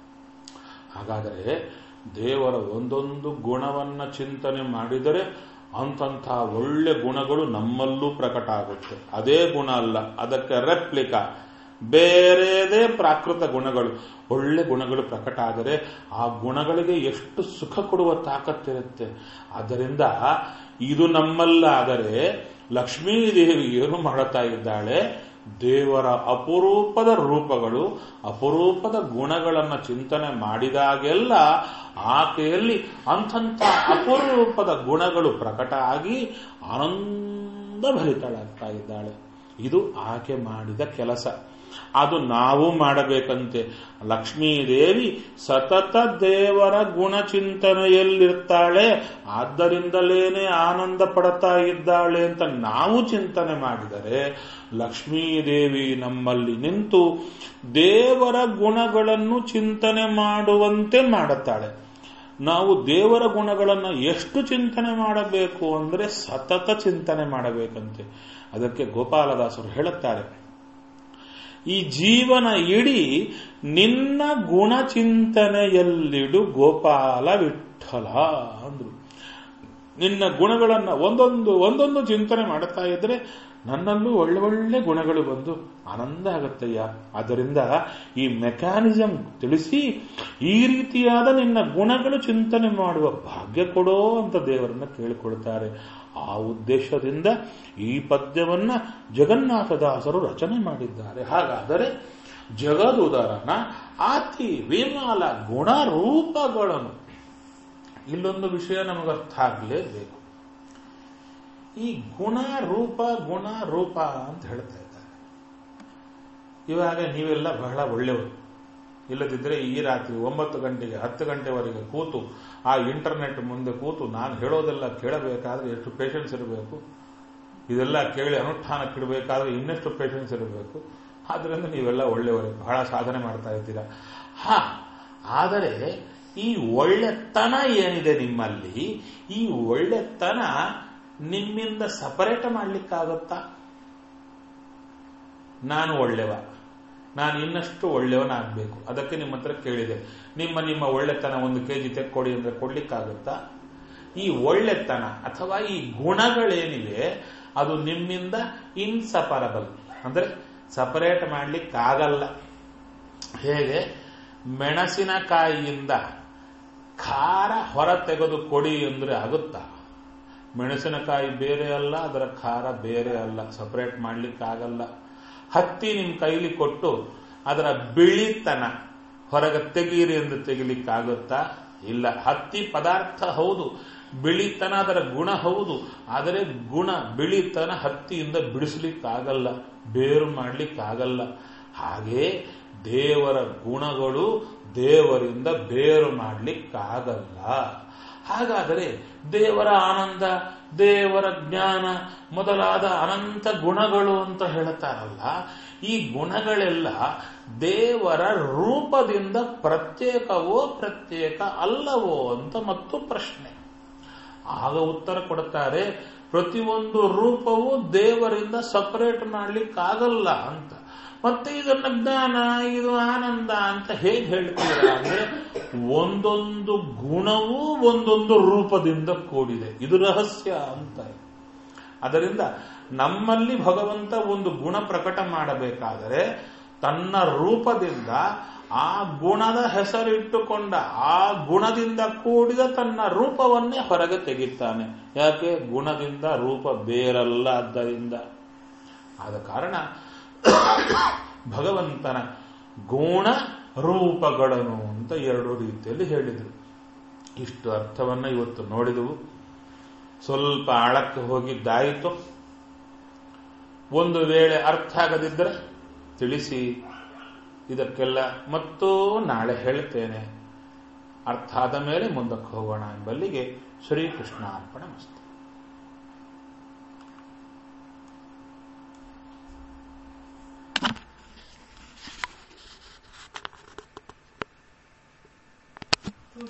ಹಾಗಾದರೆ ದೇವರ ಒಂದೊಂದು ಗುಣವನ್ನ ಚಿಂತನೆ ಮಾಡಿದರೆ ಅಂತಂಥ ಒಳ್ಳೆ ಗುಣಗಳು ನಮ್ಮಲ್ಲೂ ಪ್ರಕಟ ಆಗುತ್ತೆ ಅದೇ ಗುಣ ಅಲ್ಲ ಅದಕ್ಕೆ ರೆಪ್ಲಿಕಾ ಬೇರೆದೇ ಪ್ರಾಕೃತ ಗುಣಗಳು ಒಳ್ಳೆ ಗುಣಗಳು ಪ್ರಕಟ ಆದರೆ ಆ ಗುಣಗಳಿಗೆ ಎಷ್ಟು ಸುಖ ಕೊಡುವ ತಾಕತ್ತಿರುತ್ತೆ ಆದ್ದರಿಂದ ಇದು ನಮ್ಮಲ್ಲಾದರೆ ಲಕ್ಷ್ಮೀದೇವಿ ಏನು ಮಾಡುತ್ತಾ ಇದ್ದಾಳೆ ದೇವರ ಅಪರೂಪದ ರೂಪಗಳು ಅಪರೂಪದ ಗುಣಗಳನ್ನು ಚಿಂತನೆ ಮಾಡಿದಾಗೆಲ್ಲ ಆಕೆಯಲ್ಲಿ ಅಂಥಂಥ ಅಪರೂಪದ ಗುಣಗಳು ಪ್ರಕಟ ಆಗಿ ಆನಂದ ಭರಿತಳಾಗ್ತಾ ಇದ್ದಾಳೆ ಇದು ಆಕೆ ಮಾಡಿದ ಕೆಲಸ ಅದು ನಾವು ಮಾಡಬೇಕಂತೆ ಲಕ್ಷ್ಮೀದೇವಿ ಸತತ ದೇವರ ಗುಣಚಿಂತನೆಯಲ್ಲಿರ್ತಾಳೆ ಆದ್ದರಿಂದಲೇನೆ ಆನಂದ ಪಡ್ತಾ ಇದ್ದಾಳೆ ಅಂತ ನಾವು ಚಿಂತನೆ ಮಾಡಿದರೆ ಲಕ್ಷ್ಮೀದೇವಿ ನಮ್ಮಲ್ಲಿ ನಿಂತು ದೇವರ ಗುಣಗಳನ್ನು ಚಿಂತನೆ ಮಾಡುವಂತೆ ಮಾಡುತ್ತಾಳೆ ನಾವು ದೇವರ ಗುಣಗಳನ್ನು ಎಷ್ಟು ಚಿಂತನೆ ಮಾಡಬೇಕು ಅಂದರೆ ಸತತ ಚಿಂತನೆ ಮಾಡಬೇಕಂತೆ ಅದಕ್ಕೆ ಗೋಪಾಲದಾಸರು ಹೇಳುತ್ತಾರೆ ಈ ಜೀವನ ಇಡೀ ನಿನ್ನ ಗುಣ ಚಿಂತನೆಯಲ್ಲಿಡು ಗೋಪಾಲ ವಿಠಲ ಅಂದ್ರು ನಿನ್ನ ಗುಣಗಳನ್ನು ಒಂದೊಂದು ಒಂದೊಂದು ಚಿಂತನೆ ಮಾಡುತ್ತಾ ಇದ್ರೆ ನನ್ನಲ್ಲೂ ಒಳ್ಳೆ ಒಳ್ಳೆ ಗುಣಗಳು ಬಂದು ಆನಂದ ಆಗತ್ತಯ್ಯ ಆದ್ದರಿಂದ ಈ ಮೆಕ್ಯಾನಿಸಮ್ ತಿಳಿಸಿ ಈ ರೀತಿಯಾದ ನಿನ್ನ ಗುಣಗಳು ಚಿಂತನೆ ಮಾಡುವ ಭಾಗ್ಯ ಕೊಡೋ ಅಂತ ದೇವರನ್ನ ಕೇಳಿಕೊಳ್ತಾರೆ ಆ ಉದ್ದೇಶದಿಂದ ಈ ಪದ್ಯವನ್ನ ಜಗನ್ನಾಥದಾಸರು ರಚನೆ ಮಾಡಿದ್ದಾರೆ ಹಾಗಾದರೆ ಜಗದುದರನ ಅತಿ ವಿಮಲ ಗುಣರೂಪಗಳನ್ನು ಇಲ್ಲೊಂದು ವಿಷಯ ನಮಗೆ ಅರ್ಥ ಆಗಲೇಬೇಕು ಈ ಗುಣ ರೂಪ ಗುಣ ರೂಪ ಅಂತ ಹೇಳ್ತಾ ಇದ್ದಾರೆ ಇವಾಗ ನೀವೆಲ್ಲ ಬಹಳ ಒಳ್ಳೆಯವರು ಇಲ್ಲದಿದ್ದರೆ ಈ ರಾತ್ರಿ ಒಂಬತ್ತು ಗಂಟೆಗೆ ಹತ್ತು ಗಂಟೆವರೆಗೆ ಕೂತು ಆ ಇಂಟರ್ನೆಟ್ ಮುಂದೆ ಕೂತು ನಾನು ಹೇಳೋದೆಲ್ಲ ಕೇಳಬೇಕಾದ್ರೆ ಎಷ್ಟು ಪೇಷನ್ಸ್ ಇರಬೇಕು ಇದೆಲ್ಲ ಕೇಳಿ ಅನುಷ್ಠಾನಕ್ಕಿಡಬೇಕಾದ್ರೆ ಇನ್ನೆಷ್ಟು ಪೇಷನ್ಸ್ ಇರಬೇಕು ಆದ್ದರಿಂದ ನೀವೆಲ್ಲ ಒಳ್ಳೆಯವರು ಬಹಳ ಸಾಧನೆ ಮಾಡ್ತಾ ಇದ್ದೀರಾ ಹಾ ಆದರೆ ಈ ಒಳ್ಳೆತನ ಏನಿದೆ ನಿಮ್ಮಲ್ಲಿ ಈ ಒಳ್ಳೆತನ ನಿಮ್ಮಿಂದ ಸಪರೇಟ್ ಮಾಡ್ಲಿಕ್ಕಾಗತ್ತಾ ನಾನು ಒಳ್ಳೆವ ನಾನು ಇನ್ನಷ್ಟು ಒಳ್ಳೆಯವನಾಗಬೇಕು ಅದಕ್ಕೆ ನಿಮ್ಮ ಹತ್ರ ಕೇಳಿದೆ ನಿಮ್ಮ ನಿಮ್ಮ ಒಳ್ಳೆತನ ಒಂದು ಕೆಜಿ ತೆಕ್ಕೊಡಿ ಅಂದ್ರೆ ಕೊಡ್ಲಿಕ್ಕಾಗುತ್ತಾ ಈ ಒಳ್ಳೆತನ ಅಥವಾ ಈ ಗುಣಗಳೇನಿವೆ ಅದು ನಿಮ್ಮಿಂದ ಇನ್ಸಪರಬಲ್ ಅಂದ್ರೆ ಸಪರೇಟ್ ಮಾಡ್ಲಿಕ್ಕಾಗಲ್ಲ ಹೇಗೆ ಮೆಣಸಿನಕಾಯಿಯಿಂದ ಖಾರ ಹೊರ ತೆಗೆದು ಕೊಡಿ ಅಂದ್ರೆ ಆಗುತ್ತಾ ಮೆಣಸಿನಕಾಯಿ ಬೇರೆ ಅಲ್ಲ ಅದರ ಖಾರ ಬೇರೆ ಅಲ್ಲ ಸಪರೇಟ್ ಮಾಡ್ಲಿಕ್ಕಾಗಲ್ಲ ಹತ್ತಿ ನಿಮ್ ಕೈಲಿ ಕೊಟ್ಟು ಅದರ ಬಿಳಿತನ ಹೊರಗೆ ತೆಗೀರಿ ಎಂದು ತೆಗಿಲಿಕ್ಕಾಗುತ್ತಾ ಇಲ್ಲ ಹತ್ತಿ ಪದಾರ್ಥ ಹೌದು ಬಿಳಿತನ ಅದರ ಗುಣ ಹೌದು ಆದರೆ ಗುಣ ಬಿಳಿತನ ಹತ್ತಿಯಿಂದ ಬಿಡಿಸ್ಲಿಕ್ಕಾಗಲ್ಲ ಬೇರು ಮಾಡ್ಲಿಕ್ಕಾಗಲ್ಲ ಹಾಗೆ ದೇವರ ಗುಣಗಳು ದೇವರಿಂದ ಬೇರು ಮಾಡ್ಲಿಕ್ಕಾಗಲ್ಲ ಹಾಗಾದರೆ ದೇವರ ಆನಂದ ದೇವರ ಜ್ಞಾನ ಮೊದಲಾದ ಅನಂತ ಗುಣಗಳು ಅಂತ ಹೇಳ್ತಾರಲ್ಲ ಈ ಗುಣಗಳೆಲ್ಲ ದೇವರ ರೂಪದಿಂದ ಪ್ರತ್ಯೇಕವೋ ಪ್ರತ್ಯೇಕ ಅಲ್ಲವೋ ಅಂತ ಮತ್ತು ಪ್ರಶ್ನೆ ಆಗ ಉತ್ತರ ಕೊಡ್ತಾರೆ ಪ್ರತಿಯೊಂದು ರೂಪವು ದೇವರಿಂದ ಸಪರೇಟ್ ಮಾಡ್ಲಿಕ್ಕಾಗಲ್ಲ ಅಂತ ಮತ್ತೆ ಇದನ್ನ ಜ್ಞಾನ ಇದು ಆನಂದ ಅಂತ ಹೇಗೆ ಹೇಳ್ತೀರಾ ಅಂದ್ರೆ ಒಂದೊಂದು ಗುಣವೂ ಒಂದೊಂದು ರೂಪದಿಂದ ಕೂಡಿದೆ ಇದು ರಹಸ್ಯ ಅಂತ ಅದರಿಂದ ನಮ್ಮಲ್ಲಿ ಭಗವಂತ ಒಂದು ಗುಣ ಪ್ರಕಟ ಮಾಡಬೇಕಾದರೆ ತನ್ನ ರೂಪದಿಂದ ಆ ಗುಣದ ಹೆಸರಿಟ್ಟುಕೊಂಡ ಆ ಗುಣದಿಂದ ಕೂಡಿದ ತನ್ನ ರೂಪವನ್ನೇ ಹೊರಗೆ ತೆಗಿತಾನೆ ಯಾಕೆ ಗುಣದಿಂದ ರೂಪ ಬೇರಲ್ಲ ಆದ್ದರಿಂದ ಆದ ಕಾರಣ ಭಗವಂತನ ಗುಣ ರೂಪಗಳನ್ನು ಅಂತ ಎರಡು ರೀತಿಯಲ್ಲಿ ಹೇಳಿದರು ಇಷ್ಟು ಅರ್ಥವನ್ನ ಇವತ್ತು ನೋಡಿದವು ಸ್ವಲ್ಪ ಆಳಕ್ಕೆ ಹೋಗಿದ್ದಾಯಿತು ಒಂದು ವೇಳೆ ಅರ್ಥ ಆಗದಿದ್ದರೆ ತಿಳಿಸಿ ಇದಕ್ಕೆಲ್ಲ ಮತ್ತೂ ನಾಳೆ ಹೇಳ್ತೇನೆ ಅರ್ಥ ಆದ ಮೇಲೆ ಮುಂದಕ್ಕೆ ಹೋಗೋಣ ಎಂಬಲ್ಲಿಗೆ ಶ್ರೀಕೃಷ್ಣ ಅರ್ಪಣ ಮಸ್ತು